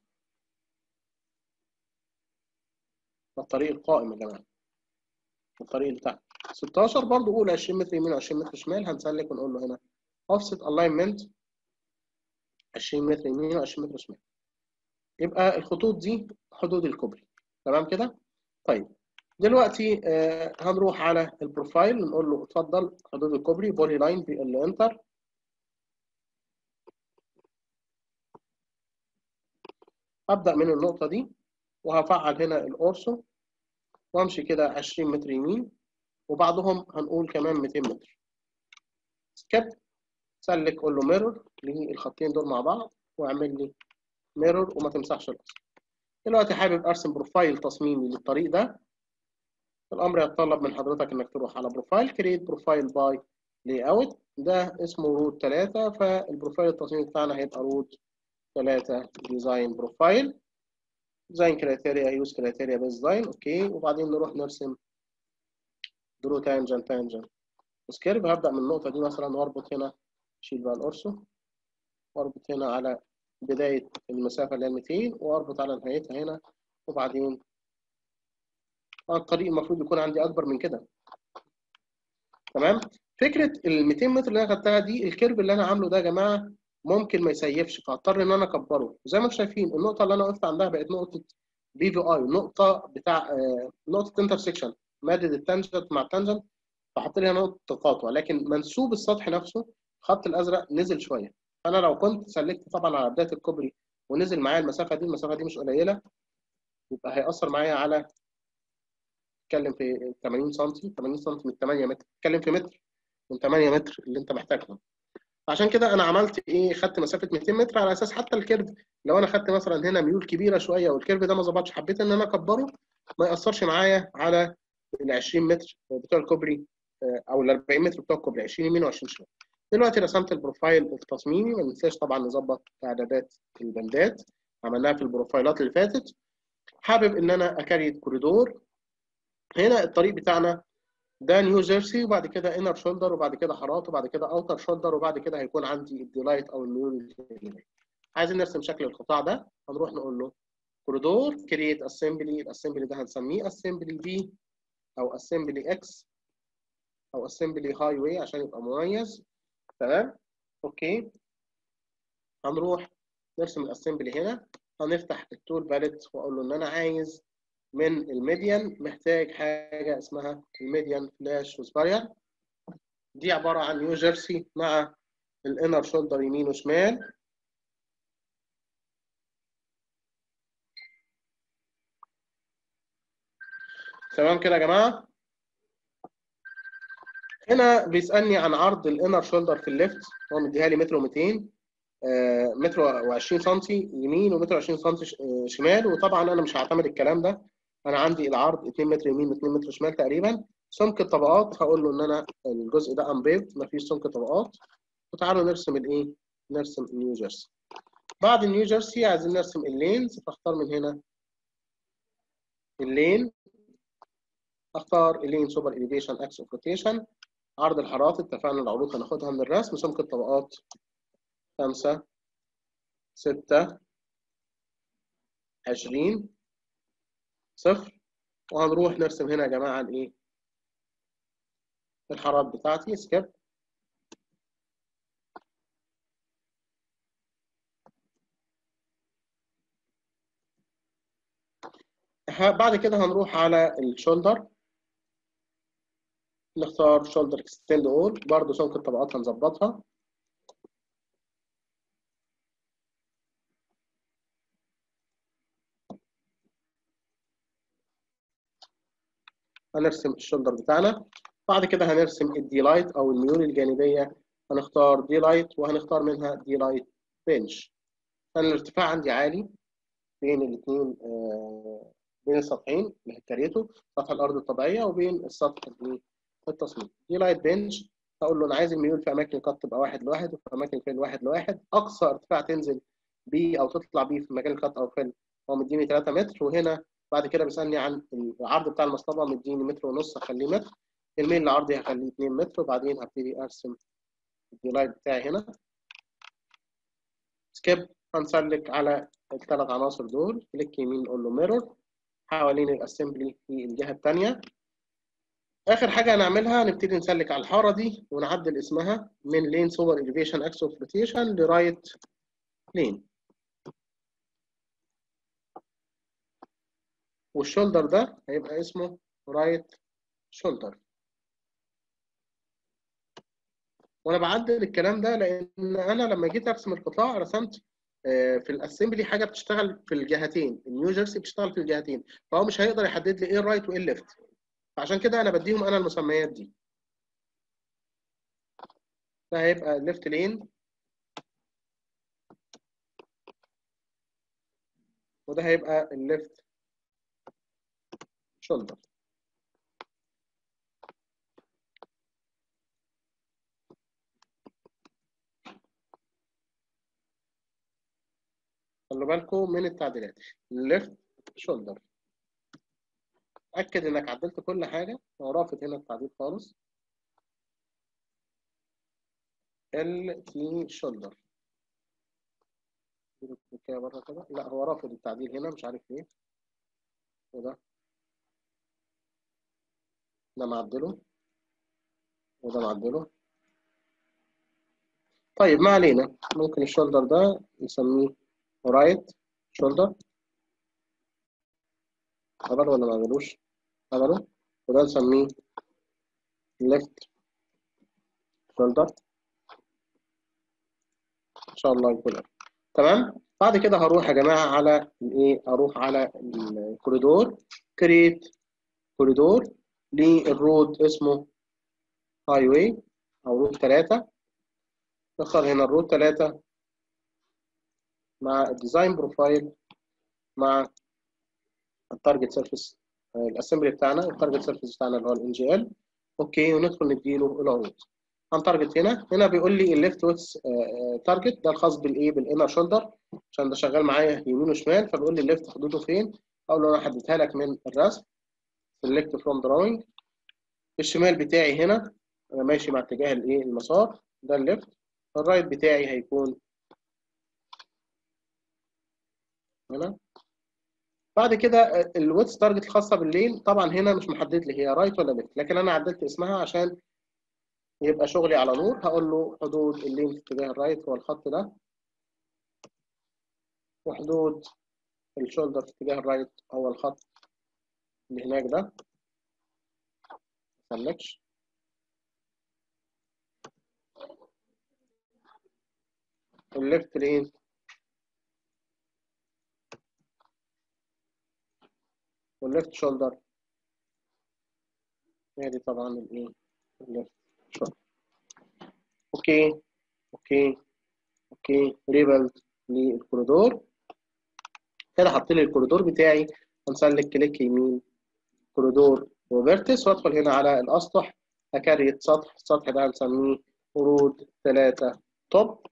الطريق القائم يا جماعه الطريق اللي تحت 16 برضه قول 20 متر يمين و20 متر شمال هنسلك ونقول له هنا offset alignment 20 متر يمين و20 متر شمال يبقى الخطوط دي حدود الكوبري تمام كده طيب دلوقتي آه هنروح على البروفايل نقول له اتفضل حدود الكوبري بولي لاين بي ال انتر ابدا من النقطه دي وهفعل هنا الاورسو وامشي كده 20 متر يمين وبعضهم هنقول كمان 200 متر سكيب سلك قول له ميرور للخطين دول مع بعض واعمل لي ميرور وما تمسحش الاصل دلوقتي حابب ارسم بروفايل تصميمي للطريق ده الامر يتطلب من حضرتك انك تروح على بروفايل كريت بروفايل باي لاي اوت ده اسمه روت 3 فالبروفايل التصميمي بتاعنا هيبقى روت 3 ديزاين بروفايل ديزاين كريتيريا يوز كريتيريا بيز ديزاين اوكي وبعدين نروح نرسم درو تانجنت تانجنت سكيرف هبدا من النقطه دي مثلا واربط هنا اشيل بقى القرصه واربط هنا على بدايه المسافه اللي هي 200 واربط على نهايتها هنا وبعدين الطريق المفروض يكون عندي اكبر من كده تمام فكره ال 200 متر اللي انا خدتها دي الكيرف اللي انا عامله ده يا جماعه ممكن ما يسيفش فاضطر ان انا اكبره وزي ما انتم شايفين النقطه اللي انا وقفت عندها بقت نقطه بي في اي نقطه بتاع آه نقطه انترسكشن مادد التانجنت مع التانجنت فحط لي نقطه تقاطع لكن منسوب السطح نفسه الخط الازرق نزل شويه انا لو كنت سلكت طبعا على بدايه الكوبري ونزل معايا المسافه دي المسافه دي مش قليله يبقى هيأثر معايا على اتكلم في 80 سم 80 سم من 8 متر اتكلم في متر من 8 متر اللي انت محتاجهم عشان كده انا عملت ايه خدت مسافه 200 متر على اساس حتى الكيرف لو انا خدت مثلا هنا ميول كبيره شويه والكيرف ده ما ظبطش حبيت ان انا اكبره ما ياثرش معايا على ال 20 متر بتوع الكوبري او ال 40 متر بتوع الكوبري 20 يمين و20 شمال دلوقتي رسمت البروفايل التصميمي ما ننساش طبعا نظبط اعدادات البندات عملناها في البروفايلات اللي فاتت حابب ان انا اكريت كوريدور هنا الطريق بتاعنا ده نيو جيرسي وبعد كده انر شولدر وبعد كده حارات وبعد كده اوتر شولدر وبعد كده هيكون عندي الديلايت او الميول عايزين نرسم شكل القطاع ده هنروح نقول له كوريدور كرييت اسمبلي الاسمبلي ده هنسميه اسمبلي بي او اسمبلي اكس او اسمبلي هاي واي عشان يبقى مميز تمام اوكي هنروح نرسم الاسمبلي هنا هنفتح التول باليت واقول له ان انا عايز من الميديان محتاج حاجه اسمها الميديان فلاش وسبارير دي عباره عن نيو جيرسي مع الانر شولدر يمين وشمال تمام كده يا جماعه هنا بيسالني عن عرض الانر شولدر في الليفت هو مديها لي متر و200 متر و20 سم يمين ومتر و20 سم شمال وطبعا انا مش هعتمد الكلام ده انا عندي العرض 2 متر يمين و2 متر شمال تقريبا سمك الطبقات هقول له ان انا الجزء ده امبيفد مفيش سمك طبقات وتعالوا نرسم الايه نرسم النيو جيرسي بعد النيو جيرسي عايزين نرسم اللينز فاختار من هنا اللين اختار اللين سوبر اليفيشن اكس اوف روتيشن عرض الحارات اتفقنا العروض هناخدها من الرسم سمك الطبقات خمسة ستة عشرين صفر وهنروح نرسم هنا يا جماعة الايه الحارات بتاعتي سكيب بعد كده هنروح على الشولدر نختار شولدر اكستند اول برضه سمك الطبقات هنظبطها هنرسم الشولدر بتاعنا بعد كده هنرسم الدي لايت او الميول الجانبيه هنختار دي لايت وهنختار منها دي لايت بنش انا الارتفاع عندي عالي بين الاثنين بين السطحين اللي هكريته سطح الارض الطبيعيه وبين السطح التصميم دي لايت بنش هقول له انا عايز الميول في اماكن القط تبقى واحد لواحد وفي اماكن الفيل واحد لواحد اقصى ارتفاع تنزل بيه او تطلع بيه في مكان القط او الفيل هو مديني 3 متر وهنا بعد كده بيسالني عن العرض بتاع المصطبه مديني متر ونص هخليه متر الميل العرضي هخليه 2 متر وبعدين هبتدي ارسم الديلايت بتاعي هنا سكيب هنسلك على الثلاث عناصر دول كليك يمين نقول له ميرور حوالين الاسمبلي في الجهه الثانيه اخر حاجه هنعملها نبتدي نسلك على الحاره دي ونعدل اسمها من لين سوبر اليفيشن اكس اوف روتيشن لرايت لين والشولدر ده هيبقى اسمه رايت شولدر وانا بعدل الكلام ده لان انا لما جيت ارسم القطاع رسمت في الاسمبلي حاجه بتشتغل في الجهتين النيو جيرسي بتشتغل في الجهتين فهو مش هيقدر يحدد لي ايه الرايت وايه الليفت فعشان كده انا بديهم انا المسميات دي ده هيبقى ليفت لين وده هيبقى الليفت شولدر خلوا بالكم من التعديلات ليفت شولدر اتاكد انك عدلت كل حاجه هو رافض هنا التعديل خالص ال تي شولدر كده بره كده لا هو رافض التعديل هنا مش عارف ليه وده ده معدله وده معدله طيب ما علينا ممكن الشولدر ده نسميه رايت شولدر قبل ولا ما عملوش قبله وده نسميه ليفت شولدر ان شاء الله يكون تمام بعد كده هروح يا جماعه على الايه هروح على الكوريدور كريت كوريدور للرود اسمه هاي واي او رود 3 نختار هنا الرود 3 مع الديزاين بروفايل مع التارجت سيرفيس الاسمبلي بتاعنا التارجت سيرفيس بتاعنا اللي هو الان جي ال اوكي وندخل نديله العروض هنتارجت هنا هنا بيقول لي الليفت ويتس تارجت ده الخاص بالايه بالانر شولدر عشان ده شغال معايا يمين وشمال فبيقول لي الليفت حدوده فين اقول له انا حددتها لك من الرسم سيلكت فروم دراوينج الشمال بتاعي هنا انا ماشي مع اتجاه الايه المسار ده الليفت الرايت بتاعي هيكون هنا بعد كده الويتس تارجت الخاصه بالليل طبعا هنا مش محدد لي هي رايت ولا ليفت لكن انا عدلت اسمها عشان يبقى شغلي على نور هقول له حدود اللين في اتجاه الرايت هو الخط ده وحدود الشولدر في اتجاه الرايت هو الخط اللي هناك ده مسلكش الليفت لين والليفت شولدر هي دي طبعا الايه الليفت شولدر اوكي اوكي اوكي ريبلد للكوريدور كده حط لي الكوريدور بتاعي هنسلك كليك يمين كوريدور وفيرتس وادخل هنا على الاسطح اكريت سطح السطح ده هنسميه ورود 3 توب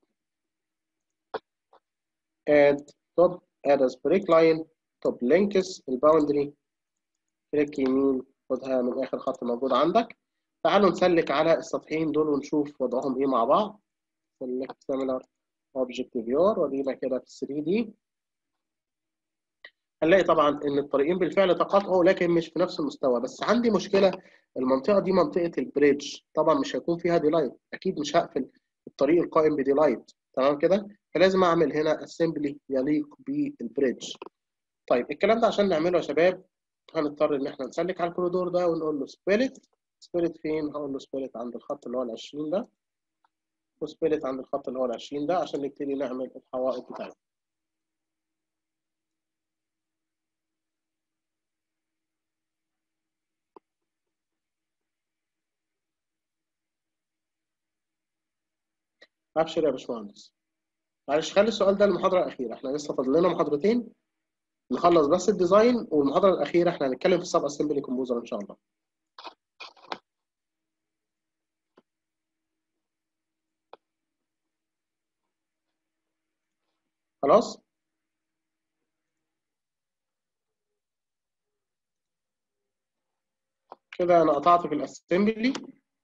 اد توب اد as break line توب لينكس الباوندري كليك يمين خدها من اخر خط موجود عندك تعالوا نسلك على السطحين دول ونشوف وضعهم ايه مع بعض select similar object viewer ودينا كده في 3 دي هنلاقي طبعا ان الطريقين بالفعل تقاطعوا لكن مش في نفس المستوى بس عندي مشكله المنطقه دي منطقه البريدج طبعا مش هيكون فيها ديلايت اكيد مش هقفل الطريق القائم بديلايت تمام كده فلازم اعمل هنا اسمبلي يليق بالبريدج طيب الكلام ده عشان نعمله يا شباب هنضطر ان احنا نسلك على الكوريدور ده ونقول له سبيلت سبيلت فين هقول له سبيلت عند الخط اللي هو ال 20 ده وسبيلت عند الخط اللي هو ال 20 ده عشان نبتدي نعمل الحوائط بتاعتنا ابشر يا باشمهندس معلش خلي السؤال ده المحاضره الاخيره احنا لسه فاضل لنا محاضرتين نخلص بس الديزاين والمحاضره الاخيره احنا هنتكلم في السب اسمبلي كومبوزر ان شاء الله خلاص كده انا قطعت في الاسمبلي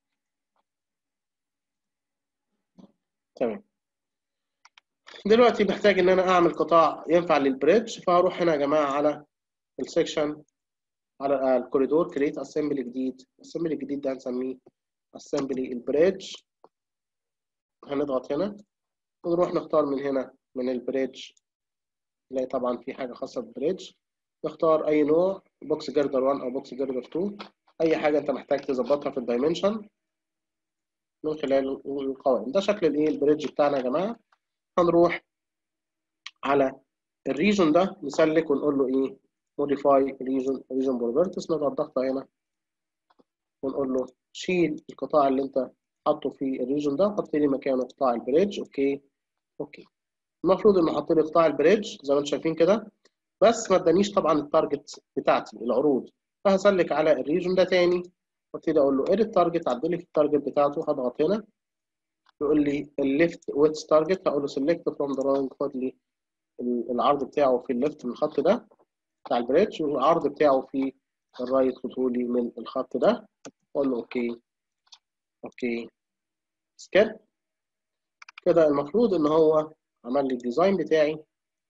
تمام دلوقتي بحتاج ان انا اعمل قطاع ينفع للبريدج فهروح هنا يا جماعه على السكشن على الكوريدور كريت اسمبلي جديد الاسمبلي الجديد ده هنسميه اسمبلي البريدج هنضغط هنا ونروح نختار من هنا من البريدج نلاقي طبعا في حاجه خاصه بالبريدج نختار اي نوع بوكس جردر 1 او بوكس جردر 2 اي حاجه انت محتاج تظبطها في الدايمنشن من خلال القوائم ده شكل الايه البريدج بتاعنا يا جماعه هنروح على الريجون ده نسلك ونقول له ايه موديفاي ريجون ريجون بروبرتيز نضغط ضغطه هنا ونقول له شيل القطاع اللي انت حاطه في الريجون ده حط لي مكانه قطاع البريدج اوكي اوكي المفروض انه حط لي قطاع البريدج زي ما انتم شايفين كده بس ما ادانيش طبعا التارجت بتاعتي العروض فهسلك على الريجون ده تاني وابتدي اقول له edit تارجت عدل لي في التارجت بتاعته هضغط هنا يقول لي الليفت ويتس تارجت هقول له سيلكت فروم دراينج خد لي العرض بتاعه في الليفت من الخط ده بتاع البريدج والعرض بتاعه في الرايت خده لي من الخط ده اقول له اوكي اوكي سكيب كده المفروض ان هو عمل لي الديزاين بتاعي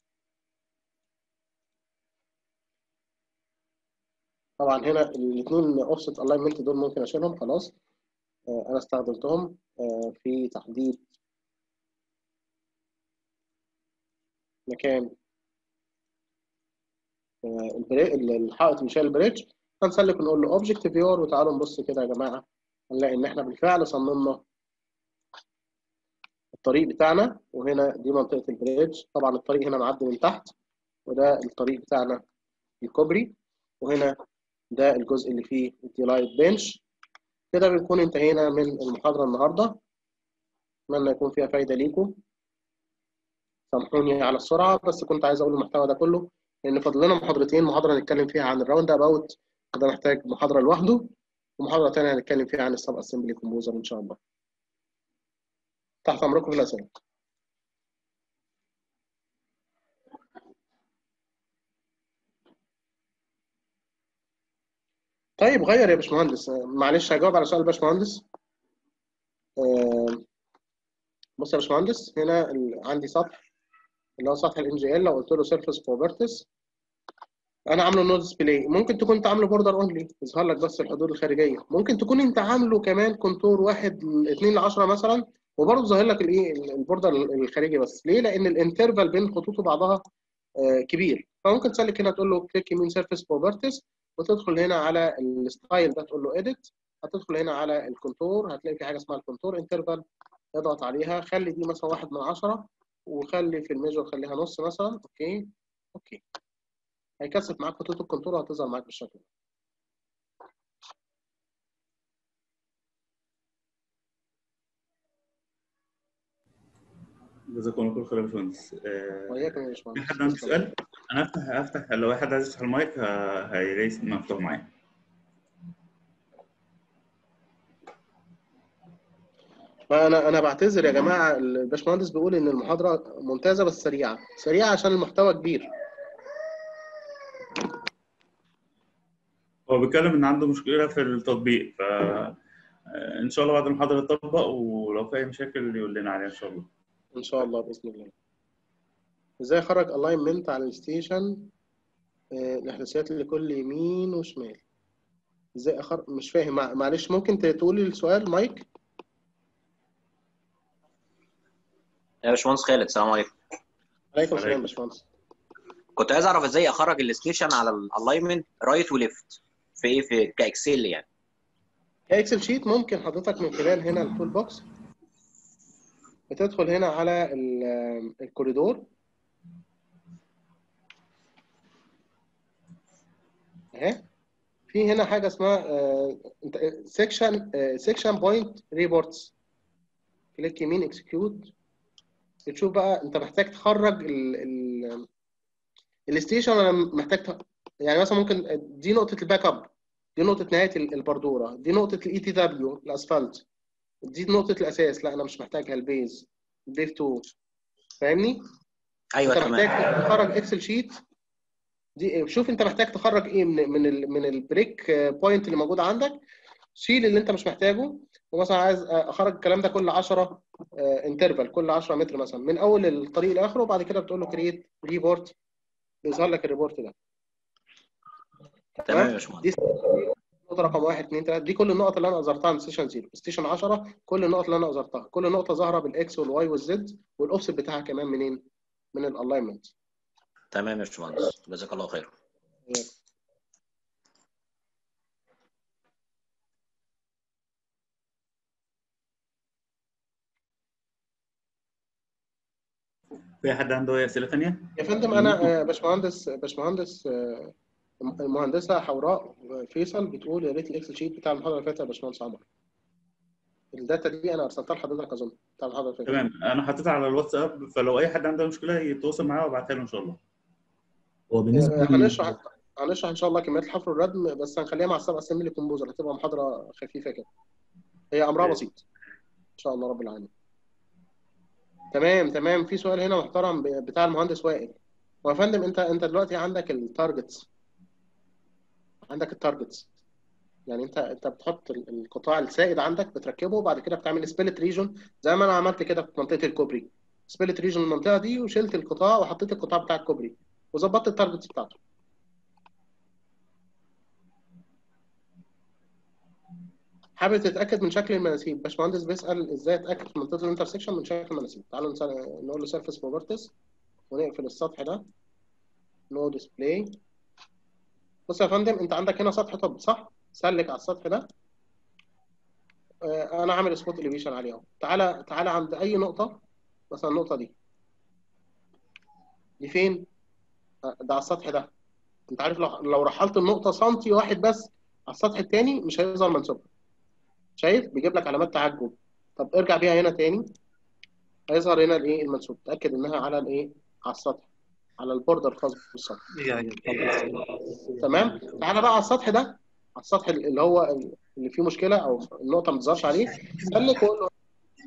طبعا هنا الاثنين اوفست الاينمنت دول ممكن اشيلهم خلاص انا استخدمتهم في تحديد مكان الحائط اللي شايل البريدج هنسلك ونقول له اوبجكت فيور وتعالوا نبص كده يا جماعه هنلاقي ان احنا بالفعل صممنا الطريق بتاعنا وهنا دي منطقه البريدج طبعا الطريق هنا معدي من تحت وده الطريق بتاعنا الكوبري وهنا ده الجزء اللي فيه الديلايت بنش كده بنكون انتهينا من المحاضرة النهاردة أتمنى يكون فيها فايدة ليكم سامحوني على السرعة بس كنت عايز أقول المحتوى ده كله لأن فاضل لنا محاضرتين محاضرة نتكلم فيها عن الراوند أباوت وده محتاج محاضرة لوحده ومحاضرة تانية هنتكلم فيها عن السب أسمبلي كومبوزر إن شاء الله تحت أمركم في الأسئلة طيب غير يا باشمهندس معلش هجاوب على سؤال الباشمهندس بص يا باشمهندس هنا عندي سطح اللي هو سطح الان جي ال لو قلت له سيرفيس بروبرتيز انا عامله نود ديسبلاي ممكن تكون انت عامله بوردر اونلي يظهر لك بس الحدود الخارجيه ممكن تكون انت عامله كمان كونتور واحد 2 ل 10 مثلا وبرضه ظاهر لك الايه البوردر الخارجي بس ليه؟ لان الانترفال بين خطوط بعضها كبير فممكن تسلك هنا تقول له كليك يمين سيرفيس بروبرتيز وتدخل هنا على الستايل ده تقول له edit هتدخل هنا على الكونتور هتلاقي في حاجه اسمها الكونتور انترفال اضغط عليها خلي دي مثلا واحد من عشرة وخلي في الميجر خليها نص مثلا اوكي اوكي هيكثف معاك خطوط الكونتور وهتظهر معاك بالشكل ده جزاكم الله خير يا باشمهندس وإياكم يا في باشمهندس حد عنده سؤال؟ انا افتح افتح لو واحد عايز يفتح المايك ه- هيلاقي مفتوح معايا انا انا بعتذر يا جماعه الباشمهندس بيقول ان المحاضره ممتازه بس سريعه سريعه عشان المحتوى كبير هو بيتكلم ان عنده مشكله في التطبيق ف ان شاء الله بعد المحاضره يطبق ولو في اي مشاكل يقول لنا عليها ان شاء الله ان شاء الله باذن الله ازاي اخرج الاينمنت على الستيشن آه، الاحداثيات لكل يمين وشمال ازاي اخر مش فاهم مع- معلش ممكن تقولي السؤال مايك يا باشمهندس خالد السلام عليكم عليكم السلام يا عليكم. باشمهندس كنت عايز اعرف ازاي اخرج الستيشن على الالاينمنت رايت وليفت في ايه في كاكسل يعني كاكسل شيت ممكن حضرتك من خلال هنا التول بوكس بتدخل هنا على ال- الكوريدور اهي في هنا حاجه اسمها سيكشن سيكشن بوينت ريبورتس كليك يمين اكسكيوت بتشوف بقى انت محتاج تخرج ال ال الستيشن ولا محتاج ت... يعني مثلا ممكن دي نقطة الباك اب دي نقطة نهاية ال- البردورة دي نقطة الاي تي دبليو الاسفلت دي نقطة الاساس لا انا مش محتاجها البيز البيف 2 فاهمني؟ ايوه انت تمام محتاج تخرج اكسل شيت دي شوف انت محتاج تخرج ايه من من ال من البريك بوينت اللي موجود عندك شيل اللي انت مش محتاجه ومثلا عايز اخرج الكلام ده كل 10 انترفال كل 10 متر مثلا من اول الطريق لاخره وبعد كده بتقول له كريت ريبورت بيظهر لك الريبورت ده تمام يا باشمهندس دي نقطة رقم 1 2 3 دي كل النقط اللي انا اظهرتها من ستيشن 0 ستيشن 10 كل النقط اللي انا اظهرتها كل نقطة ظاهرة بالاكس والواي والزد والاوفست بتاعها كمان منين؟ من الالاينمنت تمام يا باشمهندس جزاك الله خير في حد عنده اي اسئله ثانيه؟ يا فندم انا آه، باشمهندس باشمهندس آه، المهندسه حوراء فيصل بتقول يا ريت الاكسل شيت بتاع المحاضره اللي فاتت يا باشمهندس عمر الداتا دي انا ارسلتها لحضرتك اظن بتاع المحاضره اللي فاتت تمام انا حطيتها على الواتساب فلو اي حد عنده مشكله يتواصل معايا وابعتها له ان شاء الله هو بالنسبه آه، لل- هنشرح هنشرح ان شاء الله كميات الحفر والردم بس هنخليها مع السبع اسامبلي كومبوزر هتبقى محاضره خفيفه كده هي امرها إيه. بسيط ان شاء الله رب العالمين تمام تمام في سؤال هنا محترم ب- بتاع المهندس وائل هو يا فندم انت انت دلوقتي عندك التارجتس عندك التارجتس يعني انت انت بتحط ال- القطاع السائد عندك بتركبه وبعد كده بتعمل سبلت ريجون زي ما انا عملت كده في منطقه الكوبري سبلت ريجون المنطقه دي وشلت القطاع وحطيت القطاع بتاع الكوبري وظبطت التارجتس بتاعته حابب تتاكد من شكل المناسيب باشمهندس بيسال ازاي اتاكد في منطقه الانترسكشن من شكل المناسيب تعالوا نسأل- نقول له سيرفيس بروبرتيز ونقفل السطح ده نو ديسبلاي بص يا فندم انت عندك هنا سطح طب صح سلك على السطح ده آه، انا عامل سبوت اليفيشن عليه اهو تعالى تعالى عند اي نقطه مثلا النقطه دي دي فين آه، ده على السطح ده انت عارف لو لو رحلت النقطه سنتي واحد بس على السطح الثاني مش هيظهر منسوب شايف بيجيب لك علامات تعجب طب ارجع بيها هنا تاني هيظهر هنا الايه المنسوب تاكد انها على الايه على السطح على البوردر الخاص بالسطح تمام تعالى بقى على السطح ده على السطح اللي هو اللي فيه مشكله او النقطه ما تظهرش عليه سلك وقول له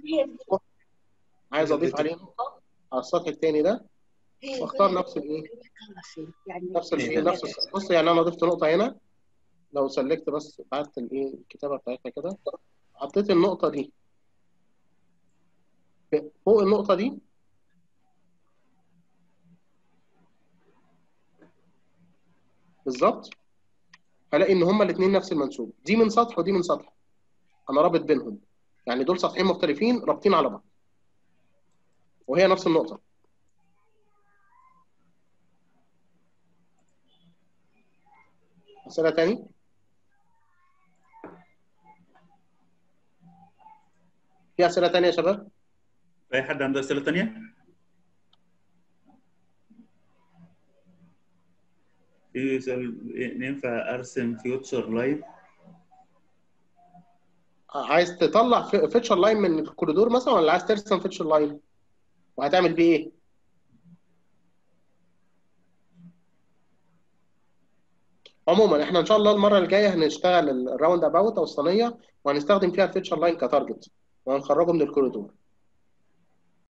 عايز اضيف عليه نقطه على السطح الثاني ده واختار نفس الايه نفس الايه نفس السطح. بص يعني انا ضفت نقطه هنا لو سلكت بس بعت الايه الكتابه بتاعتها كده حطيت النقطه دي فوق النقطه دي بالظبط هلاقي ان هما الاثنين نفس المنسوب دي من سطح ودي من سطح انا رابط بينهم يعني دول سطحين مختلفين رابطين على بعض وهي نفس النقطه اسئله تاني في اسئله تانية يا شباب اي حد عنده اسئله ثانيه؟ في سؤال ينفع ارسم فيوتشر لاين؟ عايز تطلع فيتشر لاين من الكوريدور مثلا ولا عايز ترسم فيتشر لاين وهتعمل بيه ايه عموما احنا ان شاء الله المره الجايه هنشتغل الراوند اباوت او الصينيه وهنستخدم فيها الفيتشر لاين كتارجت وهنخرجه من الكوريدور